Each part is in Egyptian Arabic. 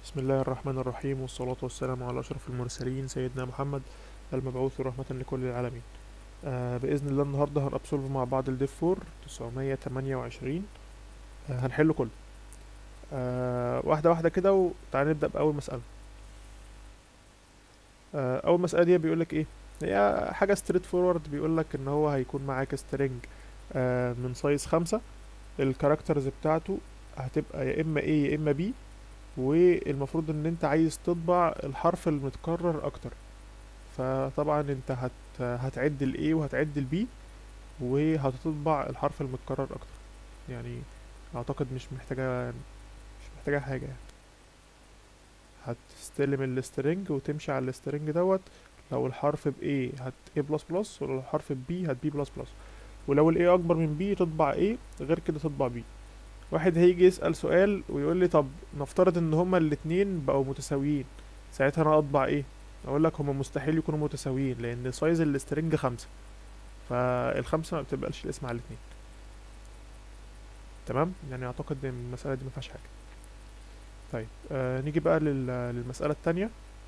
بسم الله الرحمن الرحيم والصلاة والسلام على أشرف المرسلين سيدنا محمد المبعوث رحمة لكل العالمين آه بإذن الله النهاردة هنأبسولف مع بعض الديف فور 928 آه هنحل كله آه واحدة واحدة كده وتعالى نبدأ بأول مسألة آه أول مسألة دي بيقولك إيه هي حاجة ستريت فورورد بيقولك إن هو هيكون معاك سترينج آه من سايز خمسة الكاركترز بتاعته هتبقى يا إما A يا إما B والمفروض ان انت عايز تطبع الحرف المتكرر اكتر فطبعا انت هت هتعد ال A وهتعد ال B وهتطبع الحرف المتكرر اكتر يعني اعتقد مش محتاجة مش محتاجة حاجة يعني هتستلم السترنج وتمشي على السترنج دوت لو الحرف ب A هت A بلس بلس ولو الحرف ب B هت B بلس بلس ولو ال A اكبر من B تطبع A غير كده تطبع B واحد هيجي يسأل سؤال ويقول لي طب نفترض ان هما الاتنين بقوا متساويين ساعتها انا اطبع ايه اقول لك هما مستحيل يكونوا متساويين لان سايز السترنج خمسة فالخمسة ما بتبقاش الاسم على الاتنين تمام يعني اعتقد ان المسألة دي مفيهاش حاجة طيب آه نيجي بقى لل... للمسألة التانية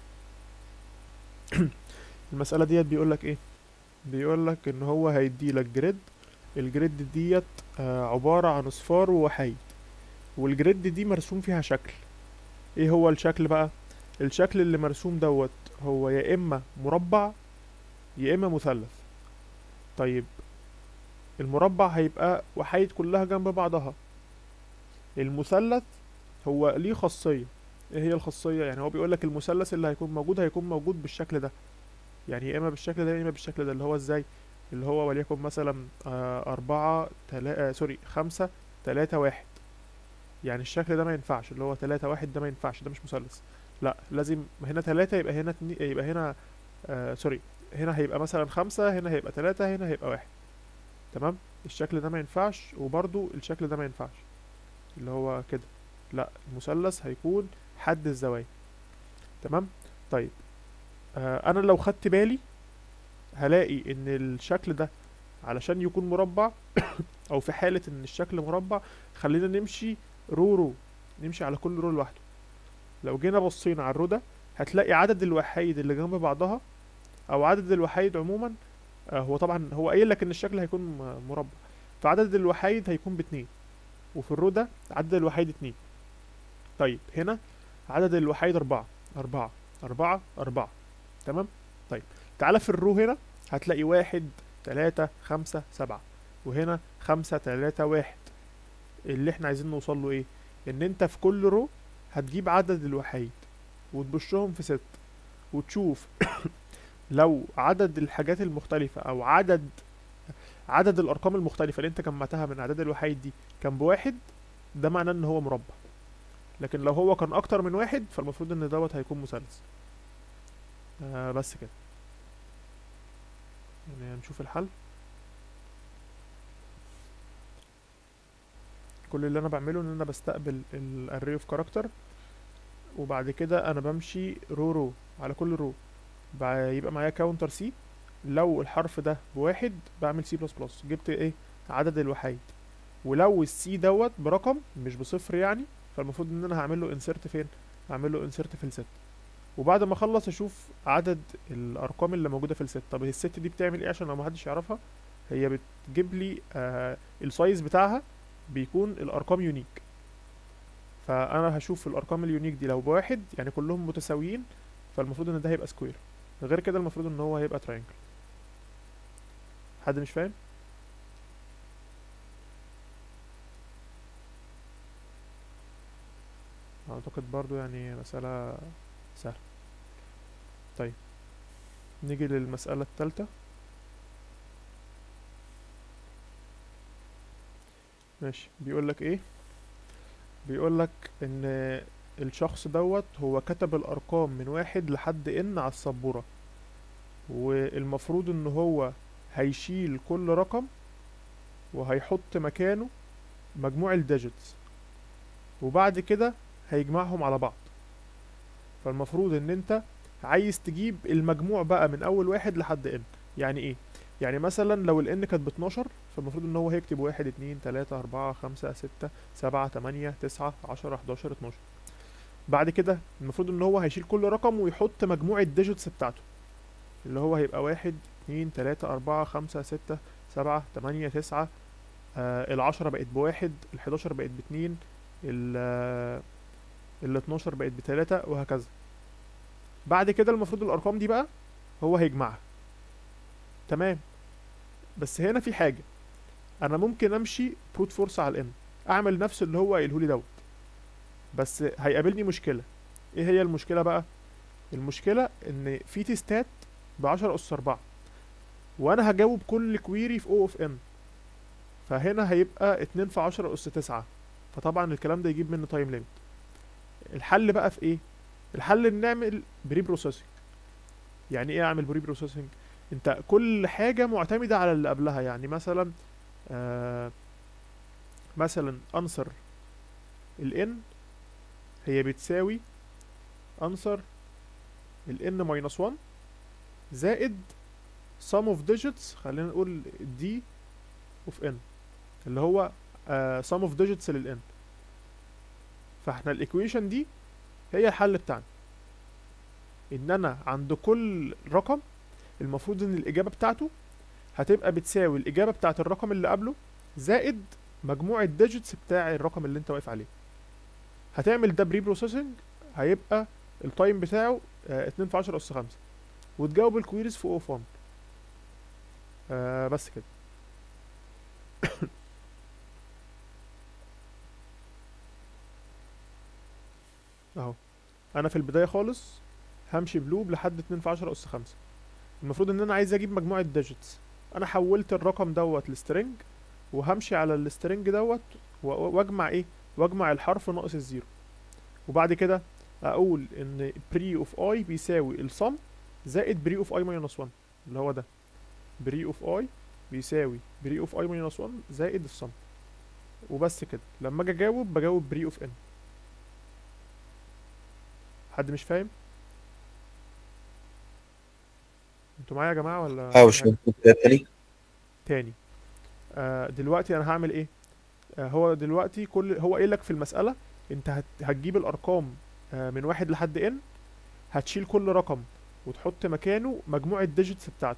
المسألة ديت بيقول لك ايه بيقول لك ان هو هيدي لك جريد الجريد ديت آه عبارة عن اصفار ووحيد والجريد دي مرسوم فيها شكل ايه هو الشكل بقى الشكل اللي مرسوم دوت هو يا اما مربع يا اما مثلث طيب المربع هيبقى وحيد كلها جنب بعضها المثلث هو ليه خاصية ايه هي الخاصية يعني هو بيقولك المثلث اللي هيكون موجود هيكون موجود بالشكل ده يعني يا اما بالشكل ده يا اما بالشكل ده اللي هو ازاي اللي هو وليكن مثلا آه أربعة تلا... آه سوري خمسة تلاتة واحد يعني الشكل ده ما ينفعش اللي هو تلاتة واحد ده ما ينفعش ده مش مثلث لا لازم هنا تلاتة يبقى هنا تني... يبقى هنا آه سوري هنا هيبقى مثلا خمسة هنا هيبقى تلاتة هنا هيبقى واحد تمام الشكل ده ما ينفعش وبرضو الشكل ده ما ينفعش اللي هو كده لا المثلث هيكون حد الزوايا تمام طيب آه انا لو خدت بالي هلاقي ان الشكل ده علشان يكون مربع او في حالة ان الشكل مربع خلينا نمشي رو رو نمشي على كل رو لوحده لو جينا بصينا على الرو ده هتلاقي عدد الوحايد اللي جنب بعضها او عدد الوحايد عموما آه هو طبعا هو قايل لك ان الشكل هيكون مربع فعدد الوحايد هيكون باتنين وفي الرو ده عدد الوحايد اتنين طيب هنا عدد الوحايد اربعة اربعة اربعة اربعة تمام طيب تعالى في الرو هنا هتلاقي واحد تلاتة خمسة سبعة وهنا خمسة تلاتة واحد اللي احنا عايزين نوصل له ايه ان انت في كل رو هتجيب عدد الوحيد وتبشهم في ست وتشوف لو عدد الحاجات المختلفة او عدد عدد الارقام المختلفة اللي انت جمعتها من اعداد الوحيد دي كان بواحد ده معناه ان هو مربع لكن لو هو كان اكتر من واحد فالمفروض ان دوت هيكون مثلث آه بس كده يعني هنشوف الحل كل اللي انا بعمله ان انا بستقبل الاري اوف كاركتر وبعد كده انا بمشي رو رو على كل رو يبقى معايا كاونتر سي لو الحرف ده بواحد بعمل سي بلس بلس جبت ايه عدد الوحيد ولو السي دوت برقم مش بصفر يعني فالمفروض ان انا هعمل له انسرت فين هعمل له انسرت في الست وبعد ما اخلص اشوف عدد الارقام اللي موجوده في الست طب الست دي بتعمل ايه عشان لو محدش يعرفها هي بتجيب لي آه السايز بتاعها بيكون الارقام يونيك فانا هشوف الارقام اليونيك دي لو بواحد يعني كلهم متساويين فالمفروض ان ده هيبقى سكوير غير كده المفروض ان هو هيبقى تراينجل حد مش فاهم اعتقد برضو يعني مسألة سهلة طيب نيجي للمسألة التالتة ماشي بيقولك ايه بيقولك ان الشخص دوت هو كتب الارقام من واحد لحد ان على السبورة والمفروض ان هو هيشيل كل رقم وهيحط مكانه مجموع الديجيتس وبعد كده هيجمعهم على بعض فالمفروض ان انت عايز تجيب المجموع بقى من اول واحد لحد ان يعني ايه يعني مثلا لو ال n كانت ب 12 فالمفروض ان هو هيكتب واحد اتنين تلاتة اربعة خمسة ستة سبعة تمانية تسعة عشرة حداشر اتناشر بعد كده المفروض ان هو هيشيل كل رقم ويحط مجموع الديجيتس بتاعته اللي هو هيبقى واحد اتنين تلاتة أربعة خمسة ستة سبعة تمانية تسعة آه العشرة بقت بواحد الحداشر بقت باتنين ال آه، الاتناشر بقت بتلاتة وهكذا بعد كده المفروض الأرقام دي بقى هو هيجمعها تمام بس هنا في حاجة أنا ممكن أمشي بروت فورس على الإن أعمل نفس اللي هو قايلهولي دوت بس هيقابلني مشكلة ايه هي المشكلة بقى المشكلة ان في تيستات بعشرة اس اربعة وانا هجاوب كل كويري في او اوف ان فهنا هيبقى اتنين في عشرة اس تسعة فطبعا الكلام ده يجيب منه تايم ليميت الحل بقى في ايه الحل ان نعمل بري بروسيسنج يعني ايه اعمل بري بروسيسنج انت كل حاجة معتمدة على اللي قبلها يعني مثلا آه مثلا انصر الان هي بتساوي answer ال n minus 1 زائد sum of digits خلينا نقول d of n اللي هو آه sum of digits لل n فاحنا الايكويشن دي هي الحل بتاعنا ان انا عند كل رقم المفروض ان الاجابه بتاعته هتبقى بتساوي الاجابه بتاعت الرقم اللي قبله زائد مجموع الديجيتس بتاع الرقم اللي انت واقف عليه هتعمل ده بري بروسيسنج هيبقى التايم بتاعه آه، اتنين في عشرة أس خمسة وتجاوب الكويريز في اوف 1 آه بس كده اهو انا في البداية خالص همشي بلوب لحد اتنين في عشرة أس خمسة المفروض ان انا عايز اجيب مجموعة ديجيتس انا حولت الرقم دوت لسترنج وهمشي على السترنج دوت و- واجمع ايه واجمع الحرف ناقص الزيرو وبعد كده اقول ان بري اوف اي بيساوي الصم زائد بري اوف اي ماينس 1 اللي هو ده بري اوف اي بيساوي بري اوف اي ماينس 1 زائد الصم وبس كده لما اجي اجاوب بجاوب بري اوف ان حد مش فاهم انتوا معايا يا جماعه ولا اه في مش حاجة؟ مظبوط كده تاني تاني آه دلوقتي انا هعمل ايه آه هو دلوقتي كل هو قايل لك في المسألة انت هت هتجيب الارقام آه من واحد لحد ان هتشيل كل رقم وتحط مكانه مجموع الديجيتس بتاعته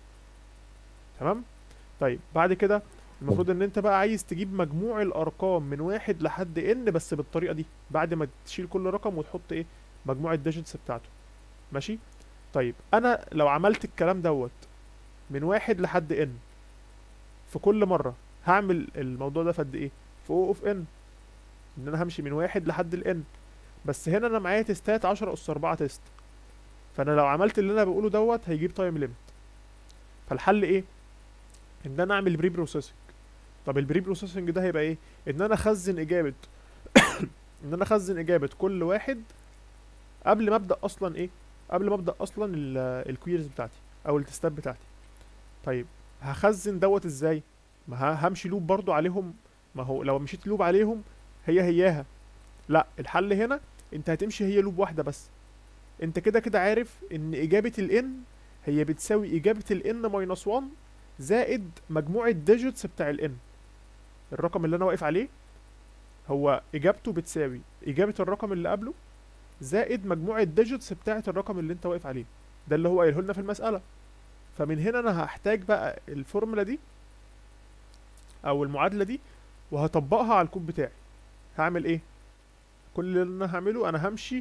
تمام طيب بعد كده المفروض ان انت بقى عايز تجيب مجموع الارقام من واحد لحد ان بس بالطريقة دي بعد ما تشيل كل رقم وتحط ايه مجموع الديجيتس بتاعته ماشي طيب انا لو عملت الكلام دوت من واحد لحد ان في كل مرة هعمل الموضوع ده في قد ايه في او اوف ان ان انا همشي من واحد لحد الان بس هنا انا معايا تيستات 10 اس 4 تيست فانا لو عملت اللي انا بقوله دوت هيجيب تايم ليميت فالحل ايه ان انا اعمل بري بروسيسنج طب البري بروسيسنج ده هيبقى ايه ان انا اخزن اجابه ان انا اخزن اجابه كل واحد قبل ما ابدا اصلا ايه قبل ما ابدا اصلا الكويرز بتاعتي او التستات بتاعتي طيب هخزن دوت ازاي ما ه- همشي لوب برضو عليهم ما هو لو مشيت لوب عليهم هي هياها لا الحل هنا انت هتمشي هي لوب واحده بس انت كده كده عارف ان اجابه الان هي بتساوي اجابه الان ماينس 1 زائد مجموع الديجيتس بتاع الان الرقم اللي انا واقف عليه هو اجابته بتساوي اجابه الرقم اللي قبله زائد مجموع الديجيتس بتاعه الرقم اللي انت واقف عليه ده اللي هو قايله لنا في المساله فمن هنا انا هحتاج بقى الفورمولا دي او المعادله دي وهطبقها على الكود بتاعي هعمل ايه كل اللي انا هعمله انا همشي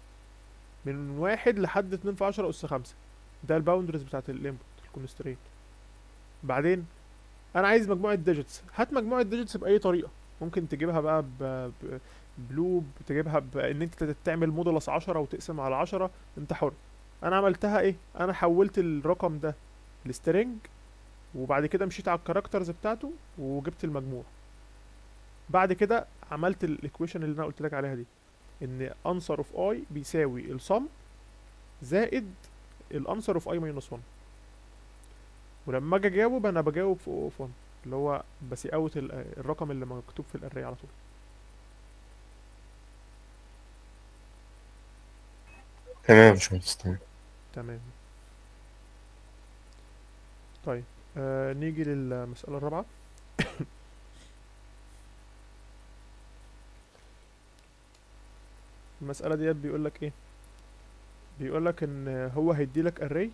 من واحد لحد اتنين في عشرة اس خمسة ده الباوندرز بتاعت الانبوت الكونسترين بعدين انا عايز مجموعة ديجيتس هات مجموعة ديجيتس بأي طريقة ممكن تجيبها بقى ب... ب... بلوب تجيبها بان انت تعمل مودولس عشرة وتقسم على عشرة انت حر انا عملتها ايه انا حولت الرقم ده لسترنج وبعد كده مشيت على الكاركترز بتاعته وجبت المجموع بعد كده عملت الايكويشن اللي انا قلت لك عليها دي ان answer of i بيساوي الصم زائد الانسر اوف i minus 1 ولما اجي اجاوب انا بجاوب في او اوف 1 اللي هو بس اوت الرقم اللي مكتوب في الاري على طول تمام يا باشمهندس تمام تمام طيب آه نيجي للمسألة الرابعة المسألة ديت بيقولك ايه بيقولك ان هو هيديلك array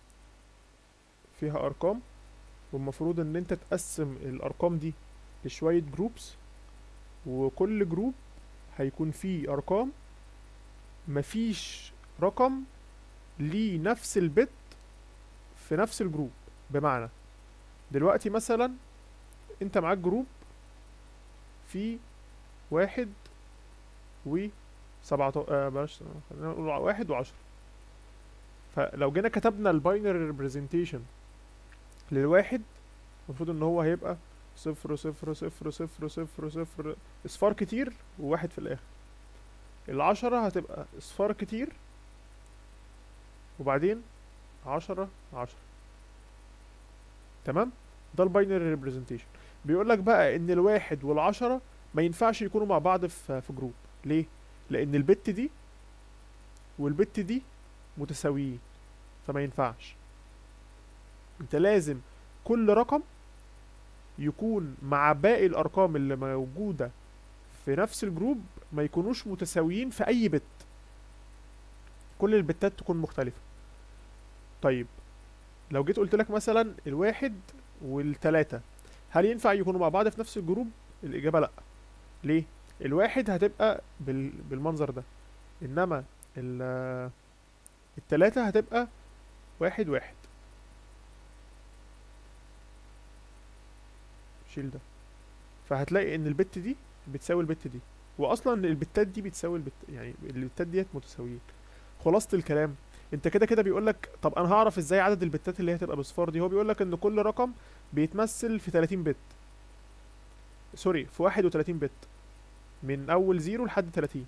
فيها ارقام والمفروض ان انت تقسم الارقام دي لشوية جروبس وكل جروب هيكون فيه ارقام مفيش رقم ليه نفس البت في نفس الجروب بمعنى دلوقتي مثلا انت معاك جروب فيه واحد و سبعة آه بلاش خلينا نقول واحد وعشرة فلو جينا كتبنا الباينري ريبريزنتيشن للواحد المفروض ان هو هيبقى صفر صفر صفر صفر صفر صفر اصفار كتير وواحد في الاخر العشرة هتبقى اصفار كتير وبعدين عشرة عشرة تمام ده الباينري ريبريزنتيشن بيقول لك بقى ان الواحد والعشرة ما ينفعش يكونوا مع بعض في في جروب ليه لان البت دي والبت دي متساويين فما ينفعش انت لازم كل رقم يكون مع باقي الارقام اللي موجوده في نفس الجروب ما يكونوش متساويين في اي بت كل البتات تكون مختلفه طيب لو جيت قلت لك مثلا الواحد والتلاتة هل ينفع يكونوا مع بعض في نفس الجروب الاجابه لا ليه الواحد هتبقى بال... بالمنظر ده انما ال... التلاتة هتبقى واحد واحد شيل ده فهتلاقي ان البت دي بتساوي البت دي واصلا البتات دي بتساوي البت يعني البتات ديت متساويين خلاصة الكلام انت كده كده بيقول لك طب انا هعرف ازاي عدد البتات اللي هي هتبقى بصفار دي هو بيقول لك ان كل رقم بيتمثل في 30 بت سوري في 31 بت من اول زيرو لحد 30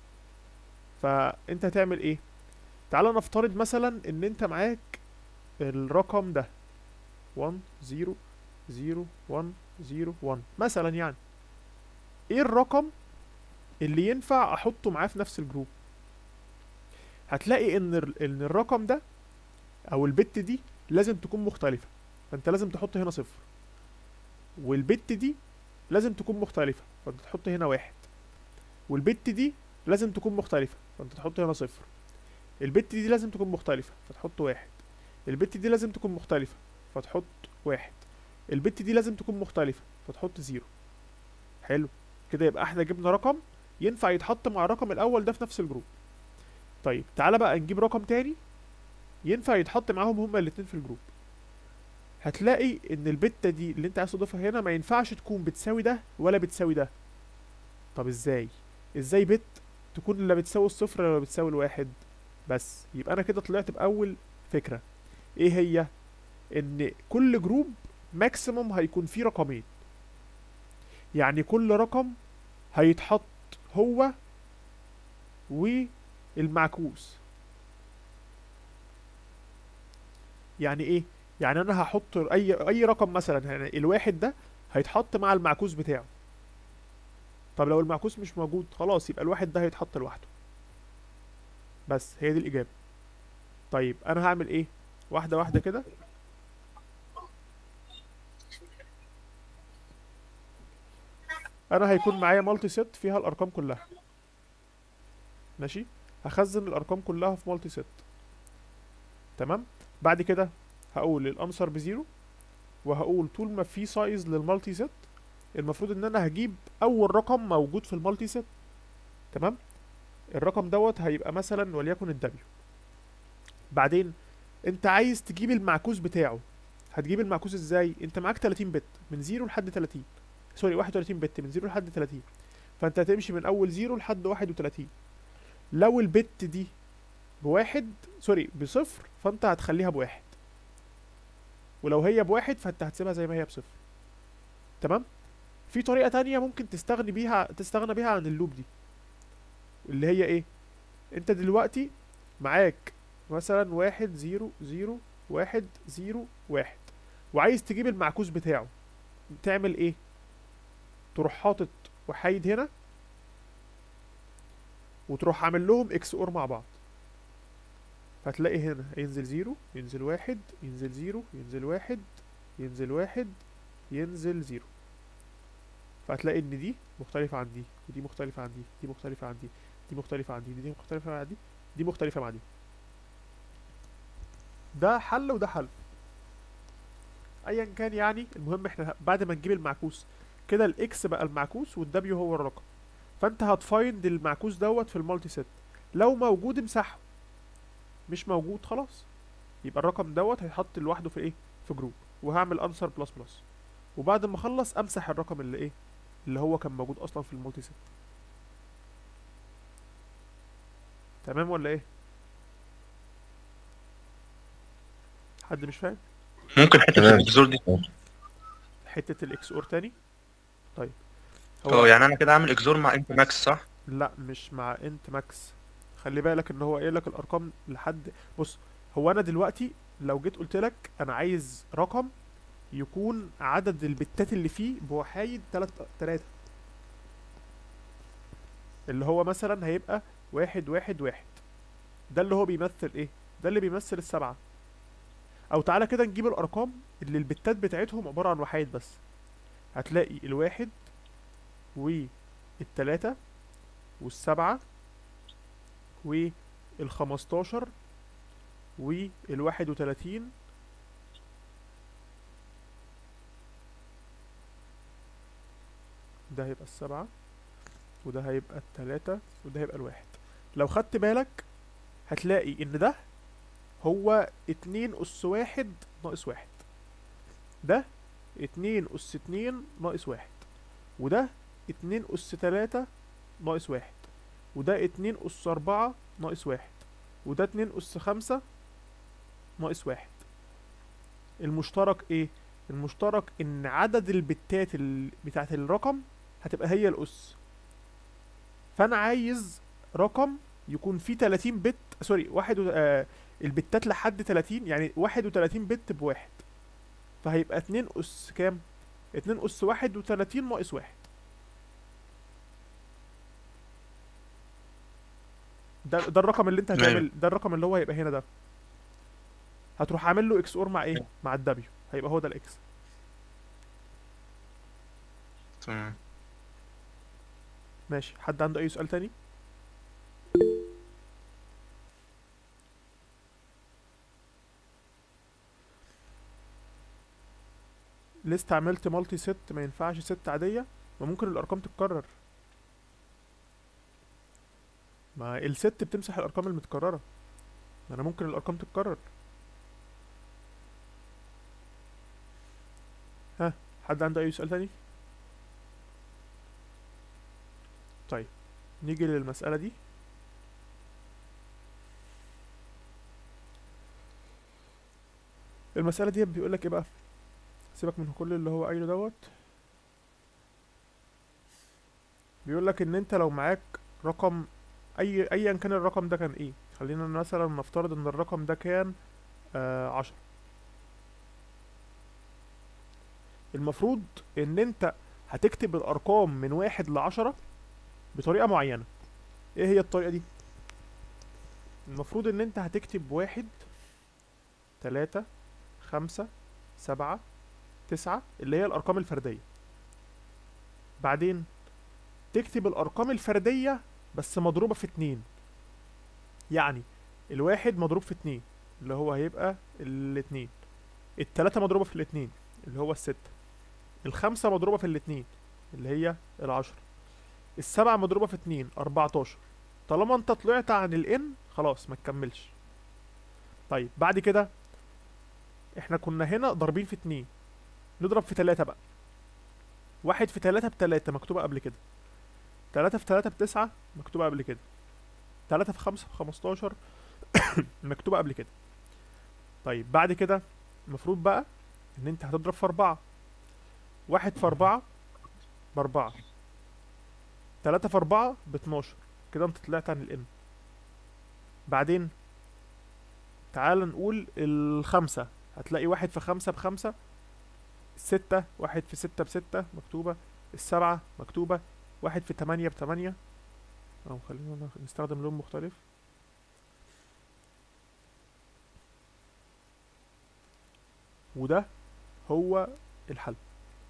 فانت هتعمل ايه تعال نفترض مثلا ان انت معاك الرقم ده 1 0 0 1 0 1 مثلا يعني ايه الرقم اللي ينفع احطه معاه في نفس الجروب هتلاقي ان ال- ان الرقم ده او البت دي لازم تكون مختلفة فانت لازم تحط هنا صفر والبت دي لازم تكون مختلفة فانت تحط هنا واحد والبت دي لازم تكون مختلفة فانت تحط هنا صفر البت دي لازم تكون مختلفة فتحط واحد البت دي لازم تكون مختلفة فتحط واحد البت دي لازم تكون مختلفة فتحط زيرو حلو كده يبقى احنا جبنا رقم ينفع يتحط مع الرقم الاول ده في نفس الجروب طيب تعالى بقى نجيب رقم تاني ينفع يتحط معاهم هما الاتنين في الجروب هتلاقي ان البتة دي اللي انت عايز تضيفها هنا ما ينفعش تكون بتساوي ده ولا بتساوي ده طب ازاي ازاي بت تكون لا بتساوي الصفر ولا بتساوي الواحد بس يبقى انا كده طلعت باول فكرة ايه هي ان كل جروب ماكسيموم هيكون فيه رقمين يعني كل رقم هيتحط هو والمعكوس يعني ايه يعني انا هحط اي اي رقم مثلا يعني الواحد ده هيتحط مع المعكوس بتاعه طب لو المعكوس مش موجود خلاص يبقى الواحد ده هيتحط لوحده بس هي دي الاجابه طيب انا هعمل ايه واحده واحده كده انا هيكون معايا مالتي سيت فيها الارقام كلها ماشي هخزن الارقام كلها في مالتي سيت تمام بعد كده هقول الانسر بزيرو وهقول طول ما في سايز للمالتي سيت المفروض ان انا هجيب اول رقم موجود في المالتي سيت تمام الرقم دوت هيبقى مثلا وليكن الدبليو بعدين انت عايز تجيب المعكوس بتاعه هتجيب المعكوس ازاي انت معاك 30 بت من 0 لحد 30 سوري 31 بت من 0 لحد 30 فانت هتمشي من اول 0 لحد 31 لو البت دي بواحد سوري بصفر فانت هتخليها بواحد ولو هي بواحد فانت هتسيبها زي ما هي بصفر تمام في طريقة تانية ممكن تستغني بيها تستغنى بيها عن اللوب دي اللي هي ايه انت دلوقتي معاك مثلا واحد زيرو زيرو واحد زيرو واحد وعايز تجيب المعكوس بتاعه تعمل ايه تروح حاطط وحيد هنا وتروح عامل لهم اكس اور مع بعض هتلاقي هنا ينزل زيرو ينزل واحد ينزل زيرو ينزل واحد ينزل واحد ينزل زيرو فهتلاقي ان دي مختلفة عن دي ودي مختلفة عن دي دي مختلفة عن دي دي مختلفة عن دي دي مختلفة عن دي دي مختلفة مع دي ده حل وده حل ايا كان يعني المهم احنا بعد ما نجيب المعكوس كده الاكس بقى المعكوس والدبليو هو الرقم فانت هتفايند المعكوس دوت في المالتي سيت لو موجود امسحه مش موجود خلاص يبقى الرقم دوت هيتحط لوحده في ايه في جروب وهعمل انسر بلس بلس وبعد ما اخلص امسح الرقم اللي ايه اللي هو كان موجود اصلا في المالتي سيت تمام ولا ايه حد مش فاهم ممكن حته تمام. الاكزور دي حته الاكس اور تاني طيب اه يعني انا كده عامل اكزور مع انت ماكس صح لا مش مع انت ماكس خلي بالك ان هو قايل لك الارقام لحد بص هو انا دلوقتي لو جيت قلت لك انا عايز رقم يكون عدد البتات اللي فيه بوحايد تلات تلاتة اللي هو مثلا هيبقى واحد واحد واحد ده اللي هو بيمثل ايه ده اللي بيمثل السبعة او تعالى كده نجيب الارقام اللي البتات بتاعتهم عبارة عن وحايد بس هتلاقي الواحد والتلاتة والسبعة والخمستاشر والواحد وتلاتين ده هيبقى السبعة وده هيبقى التلاتة وده هيبقى الواحد لو خدت بالك هتلاقي ان ده هو اتنين اس واحد ناقص واحد ده اتنين اس اتنين ناقص واحد وده اتنين اس تلاتة ناقص واحد وده اتنين اس اربعة ناقص واحد وده اتنين اس خمسة ناقص واحد المشترك ايه المشترك ان عدد البتات ال... بتاعت الرقم هتبقى هي الاس فانا عايز رقم يكون فيه 30 بت سوري واحد و... آه البتات لحد 30 يعني 31 بت بواحد فهيبقى 2 اس كام 2 اس 31 ناقص واحد ده ده الرقم اللي انت أيوة. هتعمل ده الرقم اللي هو هيبقى هنا ده هتروح عامل له اكس اور مع ايه مع الدبليو هيبقى هو ده الاكس تمام ماشي حد عنده اي سؤال تاني ليه استعملت مالتي ست ما ينفعش ست عادية ما ممكن الارقام تتكرر ما الست بتمسح الارقام المتكررة ما انا ممكن الارقام تتكرر ها حد عنده اي سؤال تاني طيب نيجي للمسألة دي المسألة دي بيقولك ايه بقى سيبك من كل اللي هو قايله دوت بيقولك ان انت لو معاك رقم اي ايا كان الرقم ده كان ايه خلينا مثلا نفترض ان الرقم ده كان آه عشرة المفروض ان انت هتكتب الارقام من واحد لعشرة بطريقة معينة ايه هي الطريقة دي المفروض ان انت هتكتب واحد تلاتة خمسة سبعة تسعة اللي هي الارقام الفردية بعدين تكتب الارقام الفردية بس مضروبة في اتنين يعني الواحد مضروب في اتنين اللي هو هيبقى الاتنين التلاتة مضروبة في الاتنين اللي هو الستة الخمسة مضروبة في الاتنين اللي هي العشرة السبعة مضروبة في اتنين اربعتاشر طالما انت طلعت عن الان خلاص ما تكملش طيب بعد كده احنا كنا هنا ضاربين في اتنين نضرب في تلاتة بقى واحد في تلاتة بتلاتة مكتوبة قبل كده تلاتة في تلاتة بتسعة مكتوبة قبل كده تلاتة في خمسة بخمستاشر مكتوبة قبل كده طيب بعد كده المفروض بقى ان انت هتضرب في اربعة واحد في اربعة باربعة تلاتة في أربعة باتناشر كده انت طلعت عن الام بعدين تعال نقول الخمسة هتلاقي واحد في خمسة بخمسة الستة واحد في ستة بستة مكتوبة السبعة مكتوبة واحد في تمانية بتمانية أو خلينا نستخدم لون مختلف وده هو الحل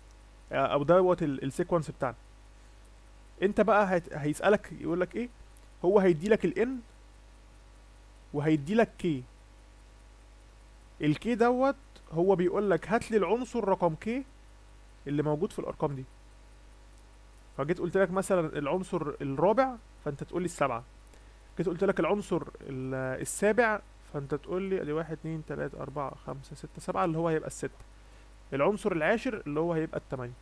او دوت ال- السيكونس بتاعنا انت بقى هت... هيسألك يقولك ايه هو هيدي لك الان وهيدي لك كي الكي دوت هو بيقول لك هات لي العنصر رقم كي اللي موجود في الارقام دي فجيت قلت لك مثلا العنصر الرابع فانت تقول لي السبعة جيت قلت لك العنصر ال- السابع فانت تقول لي ادي واحد اتنين تلاتة اربعة خمسة ستة سبعة اللي هو هيبقى الستة العنصر العاشر اللي هو هيبقى التمانية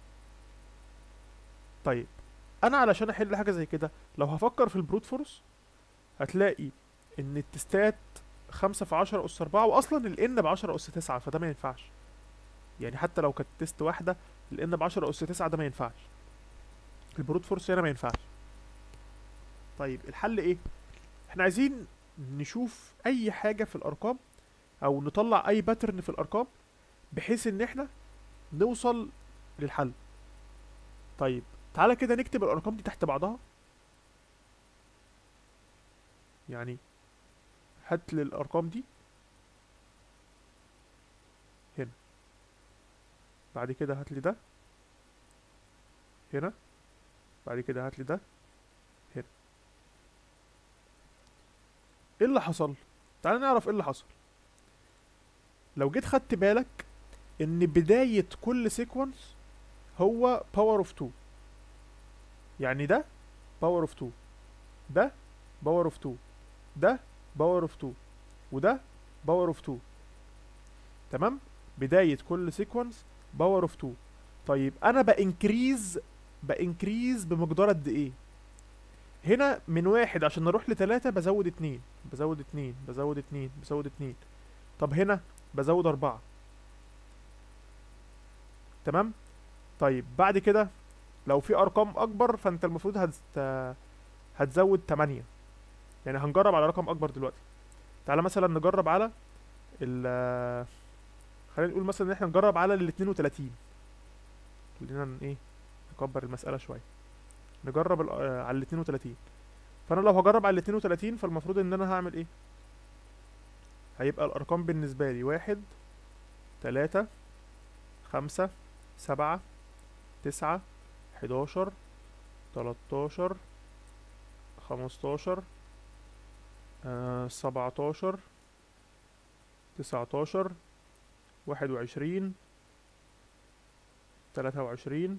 طيب انا علشان احل حاجة زي كده لو هفكر في البروت فورس هتلاقي ان التستات خمسة في عشرة أس أربعة وأصلا الإن بعشرة أس تسعة فده ما ينفعش يعني حتى لو كانت تيست واحدة الإن بعشرة أس تسعة ده ما ينفعش البروت فورس هنا ما ينفعش طيب الحل إيه؟ احنا عايزين نشوف أي حاجة في الأرقام أو نطلع أي باترن في الأرقام بحيث إن احنا نوصل للحل طيب تعالى كده نكتب الأرقام دي تحت بعضها يعني هات لي الارقام دي هنا بعد كده هات لي ده هنا بعد كده هات لي ده هنا ايه اللي حصل تعال نعرف ايه اللي حصل لو جيت خدت بالك ان بداية كل سيكونس هو باور اوف 2 يعني ده باور اوف 2 ده باور اوف 2 ده باور اوف 2 وده باور اوف 2 تمام بداية كل سيكونس باور اوف 2 طيب انا بانكريز بانكريز بمقدار قد ايه هنا من واحد عشان نروح لتلاتة بزود اتنين بزود اتنين بزود اتنين بزود اتنين طب هنا بزود اربعة تمام طيب بعد كده لو في ارقام اكبر فانت المفروض هت... هتزود تمانية يعني هنجرب على رقم اكبر دلوقتي تعالى مثلا نجرب على ال خلينا نقول مثلا ان احنا نجرب على ال 32 خلينا ن- ايه نكبر المسألة شوية نجرب ال- آه، على ال 32 فانا لو هجرب على ال 32 فالمفروض ان انا هعمل ايه هيبقى الارقام بالنسبة لي واحد تلاتة خمسة سبعة تسعة حداشر تلاتاشر خمستاشر آه، سبعتاشر تسعتاشر واحد وعشرين تلاتة وعشرين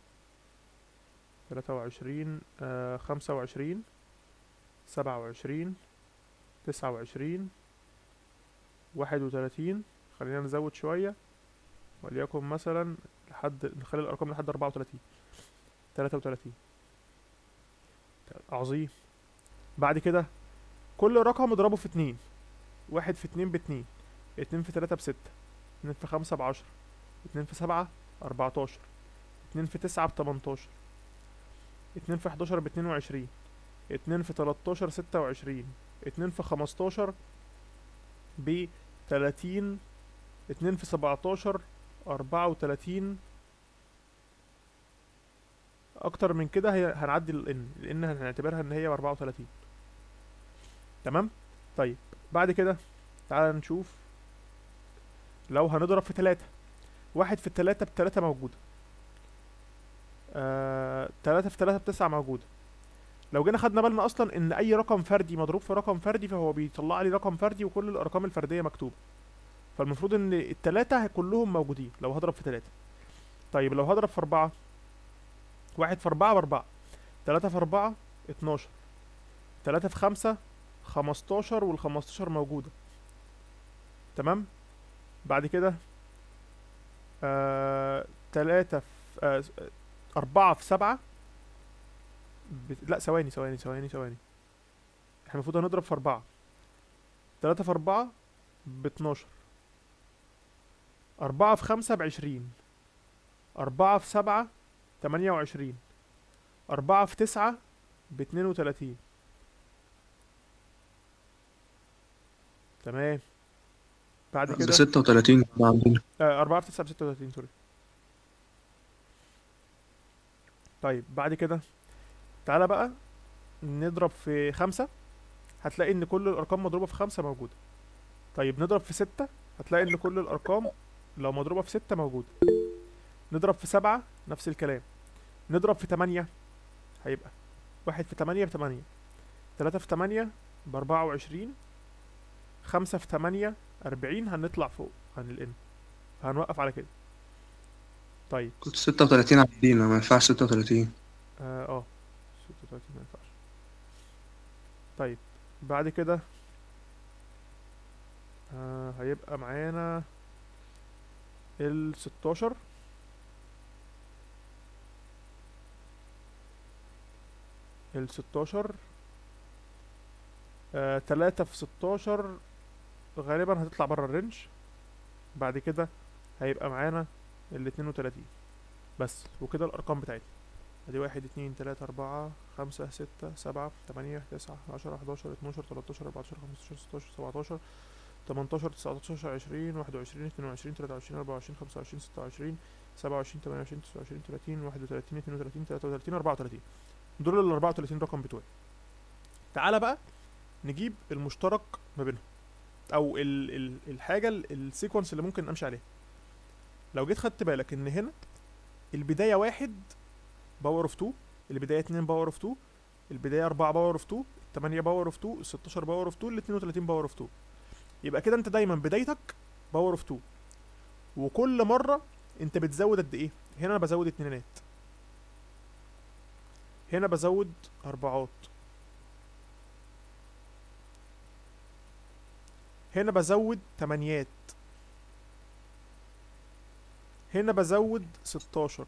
تلاتة وعشرين آه، خمسة وعشرين سبعة وعشرين تسعة وعشرين واحد وتلاتين خلينا نزود شوية وليكن مثلا لحد نخلي الأرقام لحد أربعة وتلاتين تلاتة وتلاتين عظيم بعد كده كل رقم اضربه في اتنين واحد في اتنين باتنين اتنين في تلاتة بستة اتنين في خمسة بعشرة اتنين في سبعة أربعتاشر اتنين في تسعة بتمنتاشر اتنين في حداشر باتنين وعشرين اتنين في تلاتاشر ستة وعشرين اتنين في خمستاشر بتلاتين اتنين في سبعتاشر أربعة وتلاتين أكتر من كده هي هنعدي الإن الإن هنعتبرها إن هي أربعة وتلاتين تمام طيب بعد كده تعال نشوف لو هنضرب في تلاتة واحد في التلاتة بتلاتة موجودة آه، تلاتة في تلاتة بتسعة موجودة لو جينا خدنا بالنا اصلا ان اي رقم فردي مضروب في رقم فردي فهو بيطلع لي رقم فردي وكل الارقام الفردية مكتوبة فالمفروض ان التلاتة كلهم موجودين لو هضرب في تلاتة طيب لو هضرب في اربعة واحد في اربعة باربعة تلاتة في اربعة اتناشر تلاتة في خمسة خمستاشر والخمستاشر موجودة تمام بعد كده آه تلاتة في آه س- آه، أربعة في سبعة بت... لا ثواني ثواني ثواني ثواني احنا المفروض هنضرب في أربعة تلاتة في أربعة باتناشر أربعة في خمسة بعشرين أربعة في سبعة تمانية وعشرين أربعة في تسعة باتنين وتلاتين تمام بعد ده كده 36 ده عندنا آه، أربعة في تسعة بستة وتلاتين سوري طيب بعد كده تعالى بقى نضرب في خمسة هتلاقي إن كل الأرقام مضروبة في خمسة موجودة طيب نضرب في ستة هتلاقي إن كل الأرقام لو مضروبة في ستة موجودة نضرب في سبعة نفس الكلام نضرب في تمانية هيبقى واحد في تمانية بتمانية تلاتة في تمانية بأربعة وعشرين خمسة في تمانية أربعين هنطلع فوق عن الإن هنوقف على كده طيب كنت ستة وتلاتين عدينا ما ينفعش ستة وتلاتين اه اه 36 ما ينفعش طيب بعد كده آه هيبقى معانا ال 16 ال 16 آه 3 في 16 غالبا هتطلع بره الرينج بعد كده هيبقى معانا ال 32 بس وكده الارقام بتاعتنا ادي واحد اتنين تلاتة أربعة خمسة ستة سبعة تمانية تسعة عشرة حداشر اتناشر تلاتاشر أربعتاشر خمستاشر ستاشر سبعتاشر تمنتاشر تسعتاشر عشرين واحد وعشرين اتنين وعشرين تلاتة وعشرين أربعة وعشرين خمسة وعشرين ستة وعشرين سبعة وعشرين تمانية وعشرين تسعة وعشرين تلاتين واحد وتلاتين اتنين وتلاتين تلاتة وتلاتين أربعة وتلاتين دول ال 34 رقم بتوعي تعالى بقى نجيب المشترك ما بينهم او ال ال الحاجه ال- السيكونس اللي ممكن امشي عليها لو جيت خدت بالك ان هنا البدايه واحد باور اوف 2 البدايه 2 باور اوف 2 البدايه 4 باور اوف 2 8 باور اوف 2 16 باور اوف 2 ال 32 باور اوف 2 يبقى كده انت دايما بدايتك باور اوف 2 وكل مره انت بتزود قد ايه هنا انا بزود اتنينات هنا بزود اربعات هنا بزود تمانيات هنا بزود ستاشر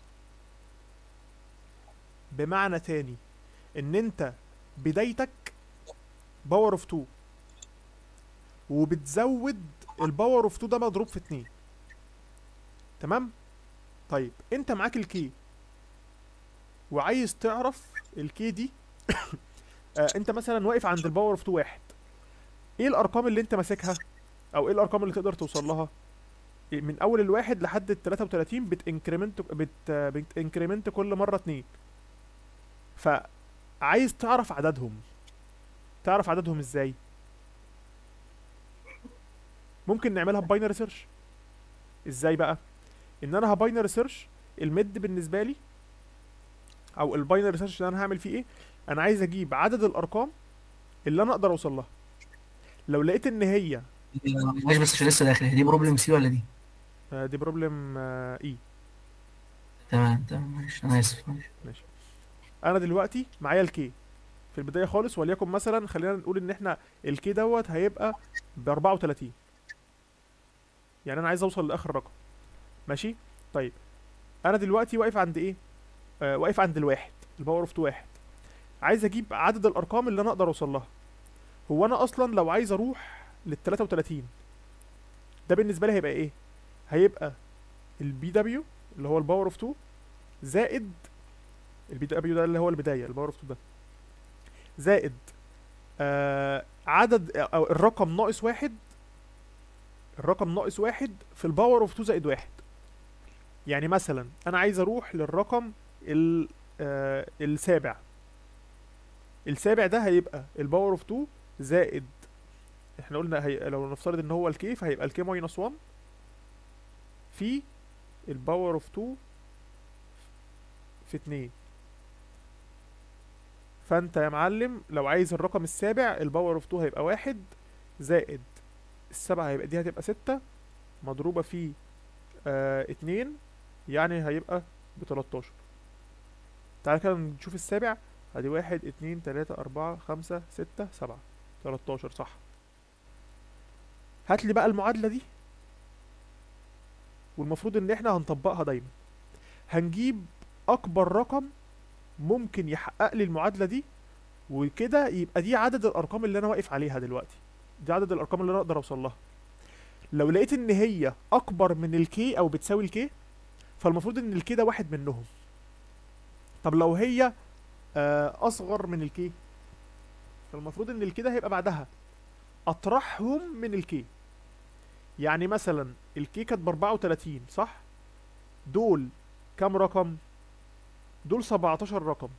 بمعنى تاني ان انت بدايتك باور اوف 2 وبتزود الباور اوف 2 ده مضروب في 2 تمام طيب انت معاك الكي وعايز تعرف الكي دي آه انت مثلا واقف عند الباور اوف 2 واحد ايه الارقام اللي انت ماسكها او ايه الارقام اللي تقدر توصل لها إيه من اول الواحد لحد ال 33 بتنكريمنت بت بتنكريمنت كل مره اتنين فعايز تعرف عددهم تعرف عددهم ازاي ممكن نعملها بباينري سيرش ازاي بقى ان انا هباينري سيرش الميد بالنسبه لي او الباينري سيرش اللي انا هعمل فيه ايه انا عايز اجيب عدد الارقام اللي انا اقدر اوصل لها لو لقيت ان هي معلش بس عشان لسه داخل هي دي بروبلم سي ولا دي؟ آه، دي بروبلم اي تمام تمام معلش انا اسف معلش انا دلوقتي معايا الكي في البدايه خالص وليكن مثلا خلينا نقول ان احنا الكي دوت هيبقى ب 34 يعني انا عايز اوصل لاخر رقم ماشي طيب انا دلوقتي واقف عند ايه آه واقف عند الواحد الباور اوف 2 واحد عايز اجيب عدد الارقام اللي انا اقدر اوصل لها هو انا اصلا لو عايز اروح لل 33 ده بالنسبه لي هيبقى ايه هيبقى البي دبليو اللي هو الباور اوف 2 زائد البي دبليو ده اللي هو البدايه الباور اوف 2 ده زائد آه عدد او الرقم ناقص واحد الرقم ناقص واحد في الباور اوف 2 زائد واحد يعني مثلا انا عايز اروح للرقم ال آه السابع السابع ده هيبقى الباور اوف 2 زائد احنا قلنا هي... لو نفترض ان هو الكي فهيبقى الكي ماينس 1 في الباور اوف 2 في 2 فانت يا معلم لو عايز الرقم السابع الباور اوف 2 هيبقى واحد زائد السبعة هيبقى دي هتبقى ستة مضروبة في آه اتنين يعني هيبقى بتلاتاشر تعالى كده نشوف السابع ادي واحد اتنين تلاتة اربعة خمسة ستة سبعة تلاتاشر صح هات لي بقى المعادلة دي والمفروض ان احنا هنطبقها دايما هنجيب اكبر رقم ممكن يحقق لي المعادلة دي وكده يبقى دي عدد الارقام اللي انا واقف عليها دلوقتي دي عدد الارقام اللي انا اقدر اوصل لها لو لقيت ان هي اكبر من الكي او بتساوي الكي فالمفروض ان الكي ده واحد منهم طب لو هي آه، اصغر من الكي فالمفروض ان الكي ده هيبقى بعدها اطرحهم من الكي يعني مثلا الكي كانت ب 34 صح دول كام رقم دول 17 رقم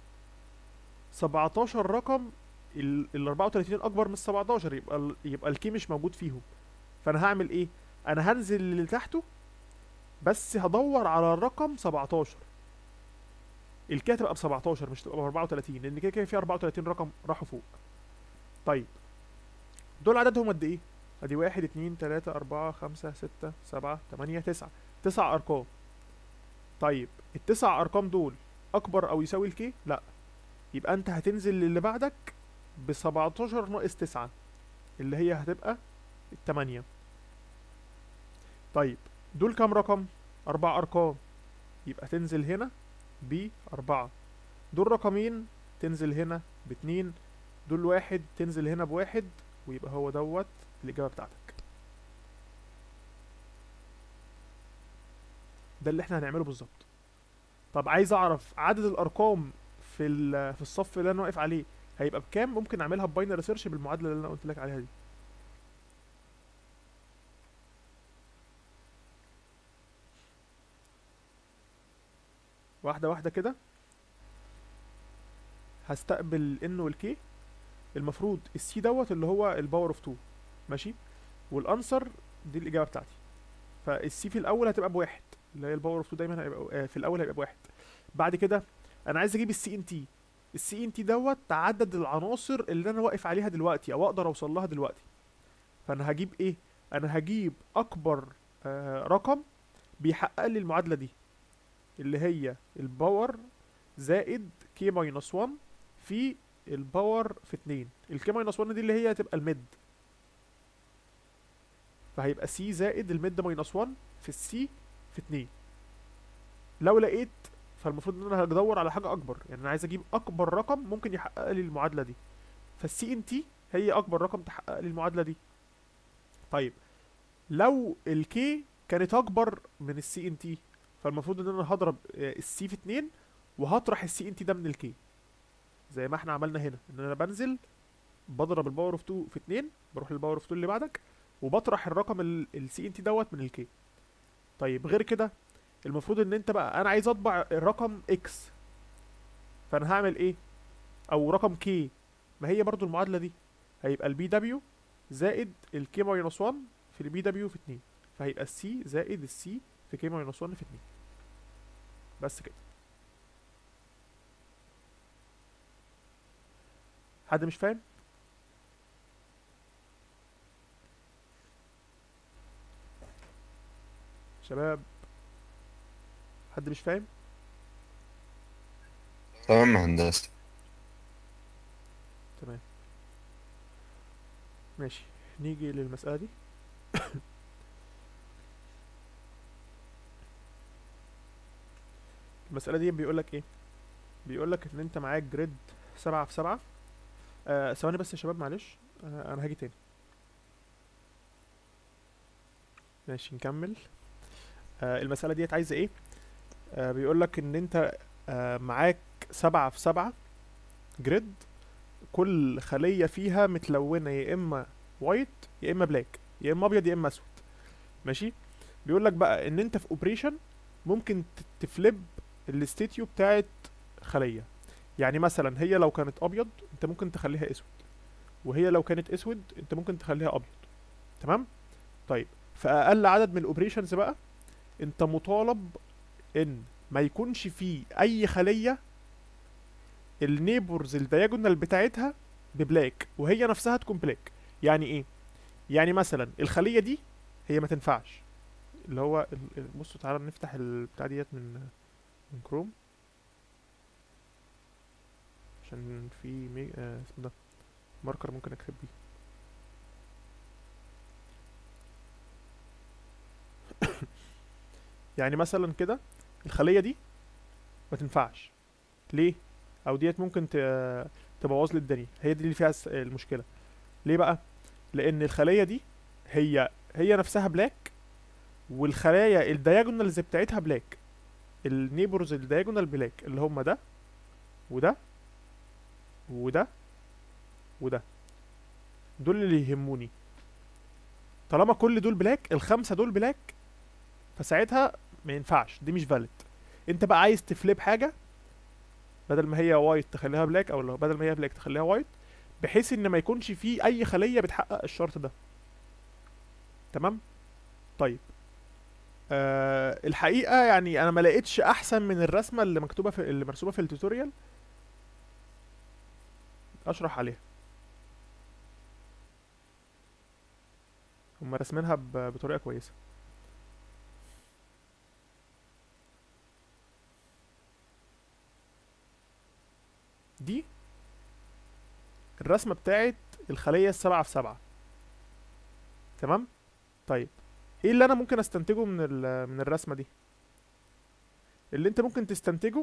17 رقم ال ال 34 اكبر من ال 17 يبقى ال يبقى الكي مش موجود فيهم فانا هعمل ايه انا هنزل اللي تحته بس هدور على الرقم 17 الكي هتبقى ب 17 مش تبقى ب 34 لان كده كده في 34 رقم راحوا فوق طيب دول عددهم قد ايه ادي واحد اتنين تلاتة اربعة خمسة ستة سبعة تمانية تسعة تسع ارقام طيب التسع ارقام دول اكبر او يساوي الكي لا يبقى انت هتنزل للي بعدك ب 17 ناقص 9 اللي هي هتبقى التمانية طيب دول كام رقم اربع ارقام يبقى تنزل هنا بأربعة دول رقمين تنزل هنا باتنين دول واحد تنزل هنا بواحد ويبقى هو دوت الإجابة بتاعتك ده اللي احنا هنعمله بالظبط طب عايز اعرف عدد الارقام في ال- في الصف اللي انا واقف عليه هيبقى بكام ممكن اعملها بباينري سيرش بالمعادله اللي انا قلت لك عليها دي واحده واحده كده هستقبل الان والكي المفروض السي دوت اللي هو الباور اوف 2 ماشي والانسر دي الاجابه بتاعتي فالسي في الاول هتبقى بواحد اللي هي الباور اوف 2 دايما هيبقى آه، في الاول هيبقى بواحد بعد كده انا عايز اجيب السي ان تي السي ان تي دوت عدد العناصر اللي انا واقف عليها دلوقتي او اقدر اوصل لها دلوقتي فانا هجيب ايه انا هجيب اكبر آه رقم بيحقق لي المعادله دي اللي هي الباور زائد كي ماينس 1 في الباور في 2 الكي ماينس 1 دي اللي هي هتبقى الميد فهيبقى سي زائد الميد ماينس 1 في السي في 2 لو لقيت فالمفروض ان انا هدور على حاجه اكبر يعني انا عايز اجيب اكبر رقم ممكن يحقق لي المعادله دي فالسي ان تي هي اكبر رقم تحقق لي المعادله دي طيب لو الكي كانت اكبر من السي ان تي فالمفروض ان انا هضرب السي في 2 وهطرح السي ان تي ده من الكي زي ما احنا عملنا هنا ان انا بنزل بضرب الباور اوف 2 في 2 بروح للباور اوف 2 اللي بعدك وبطرح الرقم السي ان تي دوت من الكي طيب غير كده المفروض ان انت بقى انا عايز اطبع الرقم اكس فانا هعمل ايه او رقم كي ما هي برضو المعادله دي هيبقى البي دبليو زائد الكي ماينس 1 في البي دبليو في 2 فهيبقى السي زائد السي في كي ماينس 1 في 2 بس كده حد مش فاهم شباب حد مش فاهم تمام يا هندسة تمام ماشي نيجي للمسألة دي المسألة دي بيقولك ايه بيقولك ان انت معاك جريد سبعة في سبعة آه ثواني بس يا شباب معلش آه انا هاجي تاني ماشي نكمل آه المسألة ديت عايزة ايه آه بيقولك ان انت آه معاك سبعة في سبعة جريد كل خلية فيها متلونة يا اما وايت يا اما بلاك يا اما ابيض يا اما اسود ماشي بيقول لك بقى ان انت في اوبريشن ممكن ت- تفليب الاستيتيو بتاعت خلية يعني مثلا هي لو كانت ابيض انت ممكن تخليها اسود وهي لو كانت اسود انت ممكن تخليها ابيض تمام طيب في اقل عدد من الاوبريشنز بقى انت مطالب ان ما يكونش فيه اي خلية النيبرز الدياجونال بتاعتها ببلاك وهي نفسها تكون بلاك يعني ايه يعني مثلا الخليه دي هي ما تنفعش اللي هو ال- ال- بصوا تعالى نفتح البتاع ديت من من كروم عشان في مي... آه اسمه ده ماركر ممكن اكتب بيه يعني مثلا كده الخليه دي ما تنفعش ليه او ديت ممكن ت- تبوظ لي الدنيا هي دي اللي فيها الس- المشكله ليه بقى لان الخليه دي هي هي نفسها بلاك والخلايا الدياجونالز بتاعتها بلاك النيبرز الدياجونال بلاك اللي هم ده وده وده وده دول اللي يهموني طالما كل دول بلاك الخمسه دول بلاك فساعتها ما ينفعش دي مش فالid انت بقى عايز تفليب حاجه بدل ما هي وايت تخليها بلاك او لو بدل ما هي بلاك تخليها وايت بحيث ان ما يكونش فيه اي خليه بتحقق الشرط ده تمام طيب آه الحقيقه يعني انا ما لقيتش احسن من الرسمه اللي مكتوبه في اللي مرسومه في التوتوريال اشرح عليها هم راسمينها ب- بطريقه كويسه دي الرسمه بتاعت الخليه السبعة في سبعة تمام طيب ايه اللي انا ممكن استنتجه من ال- من الرسمه دي اللي انت ممكن تستنتجه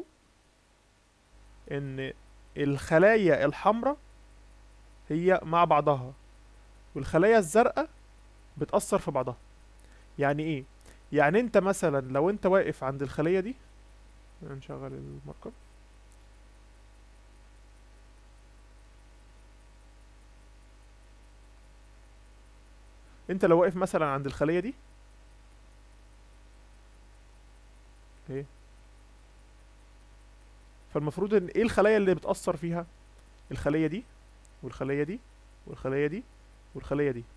ان الخلايا الحمراء هي مع بعضها والخلايا الزرقاء بتأثر في بعضها يعني ايه يعني انت مثلا لو انت واقف عند الخلية دي نشغل الماركر انت لو واقف مثلا عند الخلية دي ايه فالمفروض ان ايه الخلايا اللي بتأثر فيها الخلية دي والخلية دي والخلية دي والخلية دي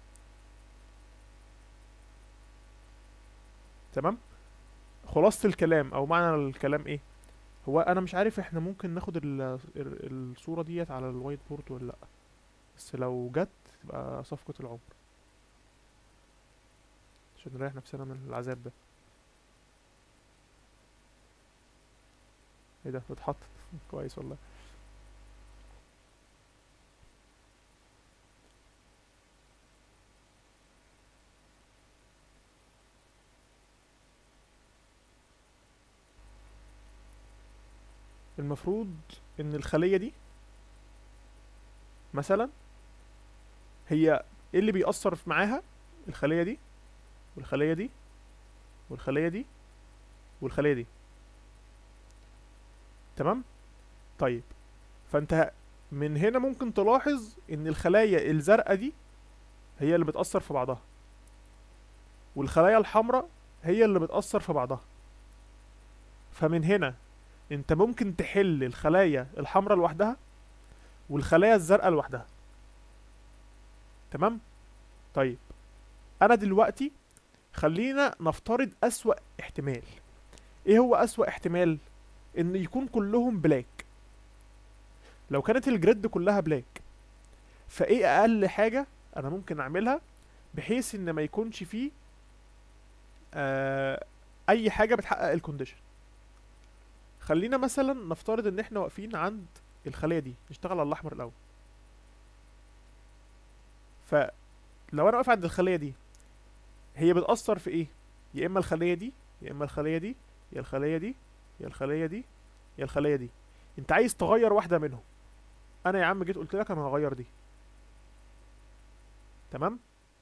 تمام خلاصة الكلام او معنى الكلام ايه هو انا مش عارف احنا ممكن ناخد ال- ال- الصورة ديت على الوايت بورد ولا لا بس لو جت تبقى صفقة العمر عشان نريح نفسنا من العذاب ده ايه ده اتحط كويس والله المفروض ان الخلية دي مثلا هي ايه اللي بيأثر في معاها الخلية دي والخلية دي والخلية دي والخلية دي تمام طيب فانت من هنا ممكن تلاحظ ان الخلايا الزرقاء دي هي اللي بتأثر في بعضها والخلايا الحمراء هي اللي بتأثر في بعضها فمن هنا انت ممكن تحل الخلايا الحمراء لوحدها والخلايا الزرقاء لوحدها تمام طيب انا دلوقتي خلينا نفترض اسوأ احتمال ايه هو اسوأ احتمال ان يكون كلهم بلاك لو كانت الجريد كلها بلاك فايه اقل حاجة انا ممكن اعملها بحيث ان ما يكونش فيه آه اي حاجة بتحقق الكونديشن خلينا مثلا نفترض ان احنا واقفين عند الخلية دي نشتغل على الاحمر الاول فلو انا واقف عند الخلية دي هي بتأثر في ايه يا اما الخلية دي يا اما الخلية دي يا الخلية دي يا الخلية دي يا الخلية دي انت عايز تغير واحدة منهم انا يا عم جيت قلت لك انا هغير دي تمام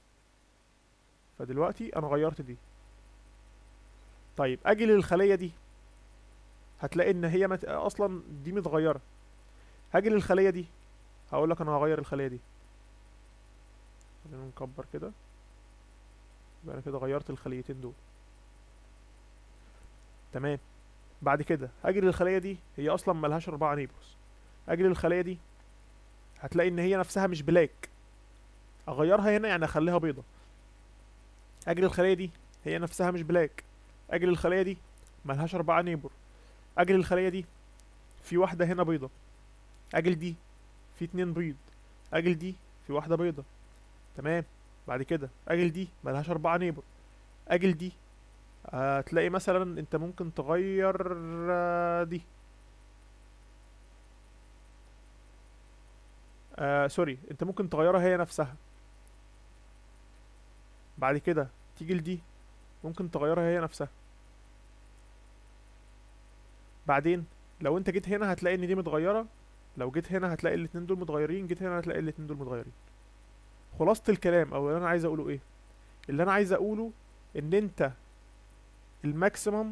فدلوقتي انا غيرت دي طيب اجي للخلية دي هتلاقي ان هي مت... اصلا دي متغيرة هاجي للخلية دي هقول لك انا هغير الخلية دي خلينا نكبر كده يبقى انا كده غيرت الخليتين دول تمام بعد كده هاجي للخلية دي هي اصلا ملهاش اربعة نيبوس اجي للخلية دي هتلاقي ان هي نفسها مش بلاك اغيرها هنا يعني اخليها بيضة اجي للخلية دي هي نفسها مش بلاك اجي للخلية دي ملهاش اربعة نيبور اجي للخلية دي في واحدة هنا بيضة اجي لدي في اتنين بيض اجي لدي في واحدة بيضة تمام بعد كده اجي لدي ملهاش اربعة نيبور اجي لدي هتلاقي مثلا انت ممكن تغير آه، دي آه سوري انت ممكن تغيرها هي نفسها بعد كده تيجي لدي ممكن تغيرها هي نفسها بعدين لو انت جيت هنا هتلاقي ان دي متغيرة لو جيت هنا هتلاقي الاتنين دول متغيرين جيت هنا هتلاقي الاتنين دول متغيرين خلاصة الكلام او اللي انا عايز اقوله ايه اللي انا عايز اقوله ان انت الماكسيمم